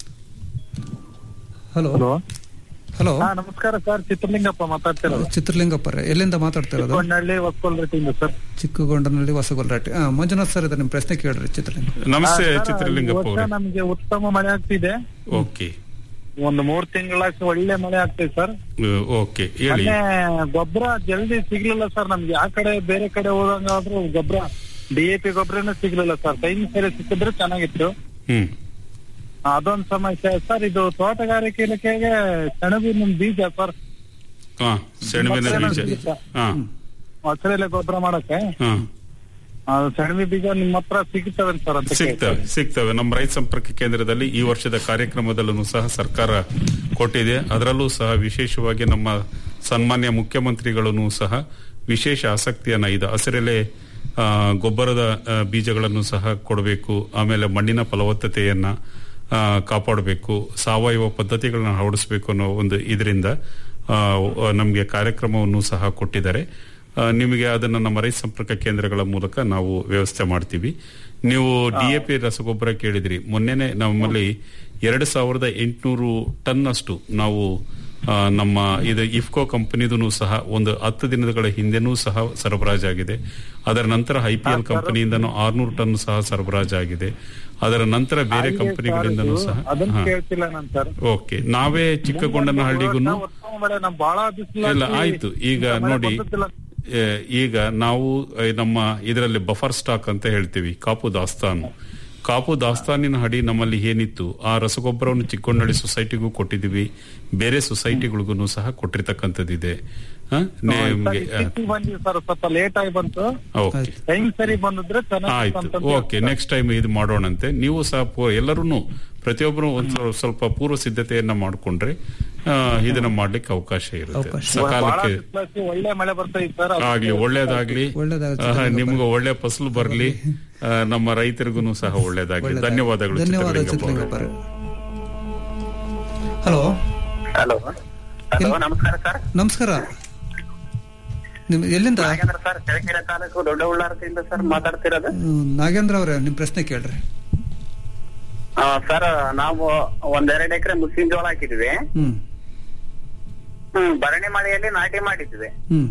ಹಲೋ ಹಲೋ ಹಾ ನಮಸ್ಕಾರ ಸರ್ ಚಿತ್ರಲಿಂಗಪ್ಪ ಮಾತಾಡ್ತಿರೋದು ಚಿತ್ರಲಿಂಗಪ್ಪರೇ ಎಲ್ಲಿಂದ ಮಾತಾಡ್ತಿರೋದು ಕೊಂಡಳ್ಳಿ ಹೊಸಕೊಲ್ರಟ್ಟಿಯಿಂದ ಸರ್ ಚಿಕ್ಕಗೊಂಡನಹಳ್ಳಿ ಹೊಸಗೊಲ್ರಾಟಿ ಹಾ ಮಂಜುನಾಥ್ ಸರ್ ಇದೆ ನಿಮ್ ಪ್ರಶ್ನೆ ಕೇಳ್ರಿ ಚಿತ್ರಲಿಂಗ ನಮಸ್ತೆ ಹಾ, ಸರ್, ಈ ಚಿತ್ರಲಿಂಗಪ್ಪ ವರ್ಷ ಅವರೇ ನಮ್ಗೆ ಉತ್ತಮ ಮಳೆ ಆಗ್ತಿದೆ ಓಕೆ ಒಂದು ಮೂರ್ ತಿಂಗಳ ಒಳ್ಳೆ ಮಳೆ ಆಗ್ತಿದೆ ಸರ್ ಓಕೆ ಹೇಳಿ ಮೊನ್ನೆ ಗೊಬ್ಬರ ಜಲ್ದಿ ಸಿಗ್ಲಿಲ್ಲ ಸರ್ ನಮ್ಗೆ ಆ ಕಡೆ ಬೇರೆ ಕಡೆ ಹೋದಂಗಾದ್ರೂ ಗೊಬ್ಬರ ಡಿ ಎ ಪಿ ಗೊಬ್ಬರನೇ ಸಿಗ್ಲಿಲ್ಲ ಸರ್ ಟೈಮ್ ಸರಿ ಸಿಕ್ಕಿದ್ರೆ ಚೆನ್ನಾಗಿತ್ತು ಹ್ಮ್ ಅದೊಂದ್ ಸಮಸ್ಯೆ ಸರ್ ಇದು ತೋಟಗಾರಿಕೆ ಇಲಾಖೆಗೆ ಸೆಣಬಿನ ಬೀಜ ಸರ್ ಹಾ ಸೆಣಬಿನ ಬೀಜ ಹಾ ಹಸಿರೆಲೆ ಗೊಬ್ಬರ ಮಾಡಕ್ಕೆ ಹಾ ಆ, ಸೆಣಬಿ ಬೀಜ ನಿಮ್ಮ ಹತ್ರ ಸಿಗ್ತವೆ ಸರ್ ಅಂತ ಸಿಗ್ತವೆ ಸಿಗ್ತವೆ ನಮ್ಮ ರೈತ ಸಂಪರ್ಕ ಕೇಂದ್ರದಲ್ಲಿ ಈ ವರ್ಷದ ಕಾರ್ಯಕ್ರಮದಲ್ಲೂ ಸಹ ಸರ್ಕಾರ ಕೊಟ್ಟಿದೆ ಅದರಲ್ಲೂ ಸಹ ವಿಶೇಷವಾಗಿ ನಮ್ಮ ಸನ್ಮಾನ್ಯ ಮುಖ್ಯಮಂತ್ರಿಗಳನ್ನು ಸಹ ವಿಶೇಷ ಆಸಕ್ತಿಯನ್ನ ಇದು ಹಸಿರೆಲೆ ಆ, ಗೊಬ್ಬರದ ಆ, ಬೀಜಗಳನ್ನು ಸಹ ಕೊಡಬೇಕು ಆಮೇಲೆ ಮಣ್ಣಿನ ಫಲವತ್ತತೆಯನ್ನ ಆ, ಕಾಪಾಡಬೇಕು ಸಾವಯವ ಪದ್ಧತಿಗಳನ್ನ ಅಳವಡಿಸಬೇಕು ಅನ್ನೋ ಒಂದು ಇದರಿಂದ ನಮಗೆ ಕಾರ್ಯಕ್ರಮವನ್ನು ಸಹ ಕೊಟ್ಟಿದ್ದಾರೆ ಆ, ನಿಮಗೆ ಅದನ್ನು ನಮ್ಮ ರೈತ ಸಂಪರ್ಕ ಕೇಂದ್ರಗಳ ಮೂಲಕ ನಾವು ವ್ಯವಸ್ಥೆ ಮಾಡ್ತೀವಿ ನೀವು ಡಿಎಪಿ ರಸಗೊಬ್ಬರ ಕೇಳಿದ್ರಿ ಮೊನ್ನೆನೆ ನಮ್ಮಲ್ಲಿ ಎರಡು ಸಾವಿರದ ಎಂಟುನೂರು ಟನ್ ಅಷ್ಟು ನಾವು ಆ, ನಮ್ಮ ಇದು ಇಫ್ಕೋ ಕಂಪನಿದೂ ಸಹ ಒಂದು ಹತ್ತು ದಿನಗಳ ಹಿಂದೆನೂ ಸಹ ಸರಬರಾಜಾಗಿದೆ ಅದರ ನಂತರ ಐ ಪಿ ಎಲ್ ಕಂಪನಿಯಿಂದನೂ ಆರ್ನೂರು ಟನ್ ಸಹ ಸರಬರಾಜಾಗಿದೆ ಅದರ ನಂತರ ಬೇರೆ ಕಂಪನಿಗಳಿಂದನೂ ಸಹ ಅದನ್ನ ಹಾ. ಕೇಳ್ತಿಲ್ಲ ನಾನು ಸರ್ ಓಕೆ ನಾವೇ ಚಿಕ್ಕಗೊಂಡನಹಳ್ಳಿಗೂ ಉತ್ತಮ ಮಳೆ ನಮ್ ಬಹಳ ಬಿಸಿಲು ಇಲ್ಲ ಆಯ್ತು ಈಗ ನೋಡಿ ಏ, ಈಗ ನಾವು ಏ, ನಮ್ಮ ಇದರಲ್ಲಿ ಬಫರ್ ಸ್ಟಾಕ್ ಅಂತ ಹೇಳ್ತೀವಿ ಕಾಪು ದಾಸ್ತಾನು ಕಾಪು ದಾಸ್ತಾನಿನ ಅಡಿ ನಮ್ಮಲ್ಲಿ ಏನಿತ್ತು ಆ ರಸಗೊಬ್ಬರವನ್ನು ಚಿಕ್ಕೊಂಡಳ್ಳಿ ಸೊಸೈಟಿಗೂ ಕೊಟ್ಟಿದ್ದೀವಿ ಬೇರೆ ಸೊಸೈಟಿಗಳಿಗೂ ಸಹ ಕೊಟ್ಟಿರ್ತಕ್ಕಂಥದ್ದಿದೆ ಹ? ನಿಮ್ಗೆ ಆ, ಬಂದಿದೆ ಸರ್ ಸ್ವಲ್ಪ ಲೇಟ್ ಆಗಿ ಬಂತು ಓಕೆ ಟೈಮ್ ಸರಿ ಬಂದಿದ್ರೆ ಚೆನ್ನಾಗಿ ಆಯ್ತು ಓಕೆ ನೆಕ್ಸ್ಟ್ ಟೈಮ್ ಇದು ಮಾಡೋಣಂತೆ ನೀವು ಸಹ ಎಲ್ಲರೂ ಪ್ರತಿಯೊಬ್ಬರು ಒಂದು ಸ್ವಲ್ಪ- ಸ್ವಲ್ಪ ಪೂರ್ವ ಸಿದ್ಧತೆಯನ್ನ ಮಾಡಿಕೊಂಡ್ರೆ ಇದನ್ನ ಮಾಡ್ಲಿಕ್ಕೆ ಅವಕಾಶ ಇರುತ್ತೆ ಸಕಾಲಕ್ಕೆ ಒಳ್ಳೆ ಮಳೆ ಬರ್ತಾ ಇದೆ ಸರ್ ಆಗ್ಲಿ ಒಳ್ಳೇದಾಗ್ಲಿ ಒಳ್ಳೇದಾಗ್ಲಿ, ಆಹಾ, ನಿಮ್ಗೆ ಒಳ್ಳೆ ಫಸಲು ಬರ್ಲಿ ಆ, ನಮ್ಮ ರೈತರಿಗೂ ಸಹ ಒಳ್ಳೇದಾಗ್ಲಿ ಧನ್ಯವಾದಗಳು ಧನ್ಯವಾದ ಚಿತ್ರಲಿಂಗಪ್ಪ ಅವರೇ. ಚಿತ್ರಲಿಂಗಪ್ಪರೇ ಹಲೋ ಹಲೋ ಹಲೋ ನಮಸ್ಕಾರ ಸರ್ ನಮಸ್ಕಾರ ನಿಮ್ ಎಲ್ಲಿಂದ ನಾಗೇಂದ್ರ ಸರ್ ಚಳ್ಳಕೆರೆ ತಾಲೂಕು ದೊಡ್ಡ ಉಳ್ಳಾರತಿಯಿಂದ ಸರ್ ಮಾತಾಡ್ತಿರೋದು ಹ್ಮ್, ನಾಗೇಂದ್ರ ಅವರೇ ನಿಮ್ ಪ್ರಶ್ನೆ ಕೇಳ್ರಿ ಆ, ಸರ್ ನಾವು ಒಂದೆರಡು ಎಕರೆ ಮುಸ್ಲಿಂ ಜೋಳ ಹಾಕಿದ್ವಿ ಹ್ಮ್ ಹ್ಮ್ ಭರಣಿ ಮಳೆಯಲ್ಲಿ ನಾಟಿ ಮಾಡಿದ್ವಿ ಹ್ಮ್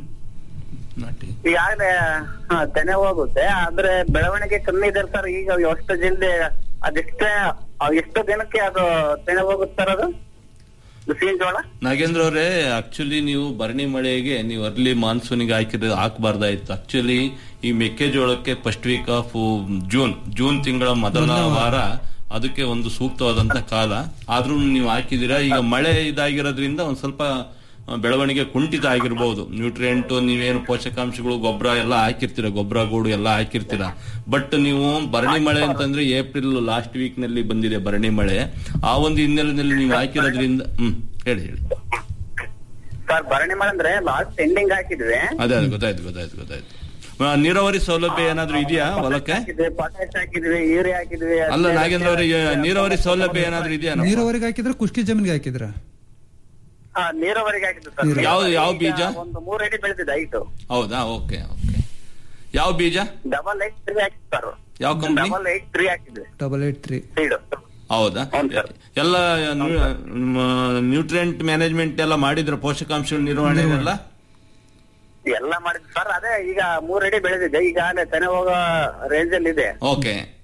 ಈಗಾಗಲೇ ಹಾ, ತೆನೆ ಹೋಗುತ್ತೆ ಆದ್ರೆ ಬೆಳವಣಿಗೆ ಕಮ್ಮಿ ಇದೆ ಸರ್ ಈಗ ಎಷ್ಟು ಜಲ್ದಿ ಅದೆಷ್ಟೇ ಎಷ್ಟು ದಿನಕ್ಕೆ ಅದು ತೆನೆ ಹೋಗುತ್ತೆ ಸರ್ ಅದು ಮುಸ್ಲಿಂ ಜೋಳ ನಾಗೇಂದ್ರ ಅವರೇ ಆಕ್ಚುಲಿ ನೀವು ಭರಣಿ ಮಳೆಗೆ ನೀವು ಅರ್ಲಿ ಮಾನ್ಸೂನಿಗೆ ಹಾಕಿದ್ರೆ ಹಾಕಬಾರ್ದಾಯ್ತು ಆಕ್ಚುಲಿ ಈ ಮೆಕ್ಕೆಜೋಳಕ್ಕೆ first week of June June ತಿಂಗಳ ಮೊದಲ ವಾರ ಅದಕ್ಕೆ ಒಂದು ಸೂಕ್ತವಾದಂತ ಕಾಲ ಆದ್ರೂ ನೀವು ಹಾಕಿದೀರಾ ಈಗ ಮಳೆ ಇದಾಗಿರೋದ್ರಿಂದ ಒಂದ್ ಸ್ವಲ್ಪ ಆ, ಬೆಳವಣಿಗೆ ಕುಂಠಿತ ಆಗಿರ್ಬೋದು ನ್ಯೂಟ್ರಿಯೆಂಟ್ ನೀವೇನು ಪೋಷಕಾಂಶಗಳು ಗೊಬ್ಬರ ಎಲ್ಲ ಹಾಕಿರ್ತೀರ ಗೊಬ್ಬರ ಗೂಡು ಎಲ್ಲ ಹಾಕಿರ್ತೀರ ಬಟ್ ನೀವು ಭರಣಿ ಮಳೆ ಅಂತಂದ್ರೆ ಏಪ್ರಿಲ್ ಲಾಸ್ಟ್ ವೀಕ್ ನಲ್ಲಿ ಬಂದಿದೆ ಭರಣಿ ಮಳೆ ಆ ಒಂದು ಹಿನ್ನೆಲೆಯಲ್ಲಿ ನೀವು ಹಾಕಿರೋದ್ರಿಂದ ಹ್ಮ್ ಹೇಳಿ ಹೇಳಿ ಸರ್ ಭರಣಿ ಮಳೆ ಅಂದ್ರೆ ಲಾಸ್ಟ್ ಎಂಡಿಂಗ್ ಹಾಕಿದ್ವಿ ಅದೇ ಅದೇ ಗೊತ್ತಾಯ್ತು ಗೊತ್ತಾಯ್ತು ಗೊತ್ತಾಯ್ತು ಆ, ನೀರಾವರಿ ಸೌಲಭ್ಯ ಏನಾದ್ರೂ ಇದೆಯಾ ಹೊಲಕ್ಕೆ ಹಾಕಿದ್ವಿ ಪೊಟ್ಯಾಶ್ ಹಾಕಿದ್ವಿ ಯೂರಿಯಾ ಹಾಕಿದ್ವಿ ಅಲ್ಲ ನಾಗೇಂದ್ರ ಅವರಿಗೆ ನೀರಾವರಿ ಸೌಲಭ್ಯ ಏನಾದ್ರೂ ಇದೆಯಾ ನಮ್ಮ? ನೀರಾವರಿಗೆ ಹಾಕಿದ್ರೆ ಕುಷ್ಕಿ ಜಮೀನಿಗೆ ಹಾಕಿದ್ರ ಹಾ, ನೀರಾವರಿಗೆ ಹಾಕಿದ್ವಿ ಸರ್ ನೀರಾವರಿ. ಯಾವ- ಯಾವ ಈಗ ಬೀಜ? ಒಂದು ಮೂರ್ ಅಡಿ ಬೆಳೆದಿದೆ ಹೈಟು ಹೌದಾ ಓಕೆ ಓಕೆ ಯಾವ ಬೀಜ ಡಬಲ್ ಏಟ್ ತ್ರೀ ಹಾಕಿದ್ ಸರ್ ಯಾವ ಕಂಪನಿ ಡಬಲ್ ಏಟ್ ತ್ರೀ ಹಾಕಿದ್ವಿ ಡಬಲ್ ಏಟ್ ತ್ರೀ ಸೀಡ್ ಹೌದಾ ಎಲ್ಲ ನ್ಯೂಟ್ರಿಯೆಂಟ್ ಮ್ಯಾನೇಜ್ಮೆಂಟ್ ಎಲ್ಲ ಮಾಡಿದ್ರ ಪೋಷಕಾಂಶ ನಿರ್ವಹಣೆ ಎಲ್ಲ ಎಲ್ಲ ಮಾಡಿದ್ವಿ ಸರ್ ಅದೇ ಈಗ ಮೂರ್ ಅಡಿ ಬೆಳೆದಿದೆ ಈಗಾಗಲೇ ತೆನೆ ಹೋಗೋ ರೇಂಜ್ ಅಲ್ಲಿ ಇದೆ ಓಕೆ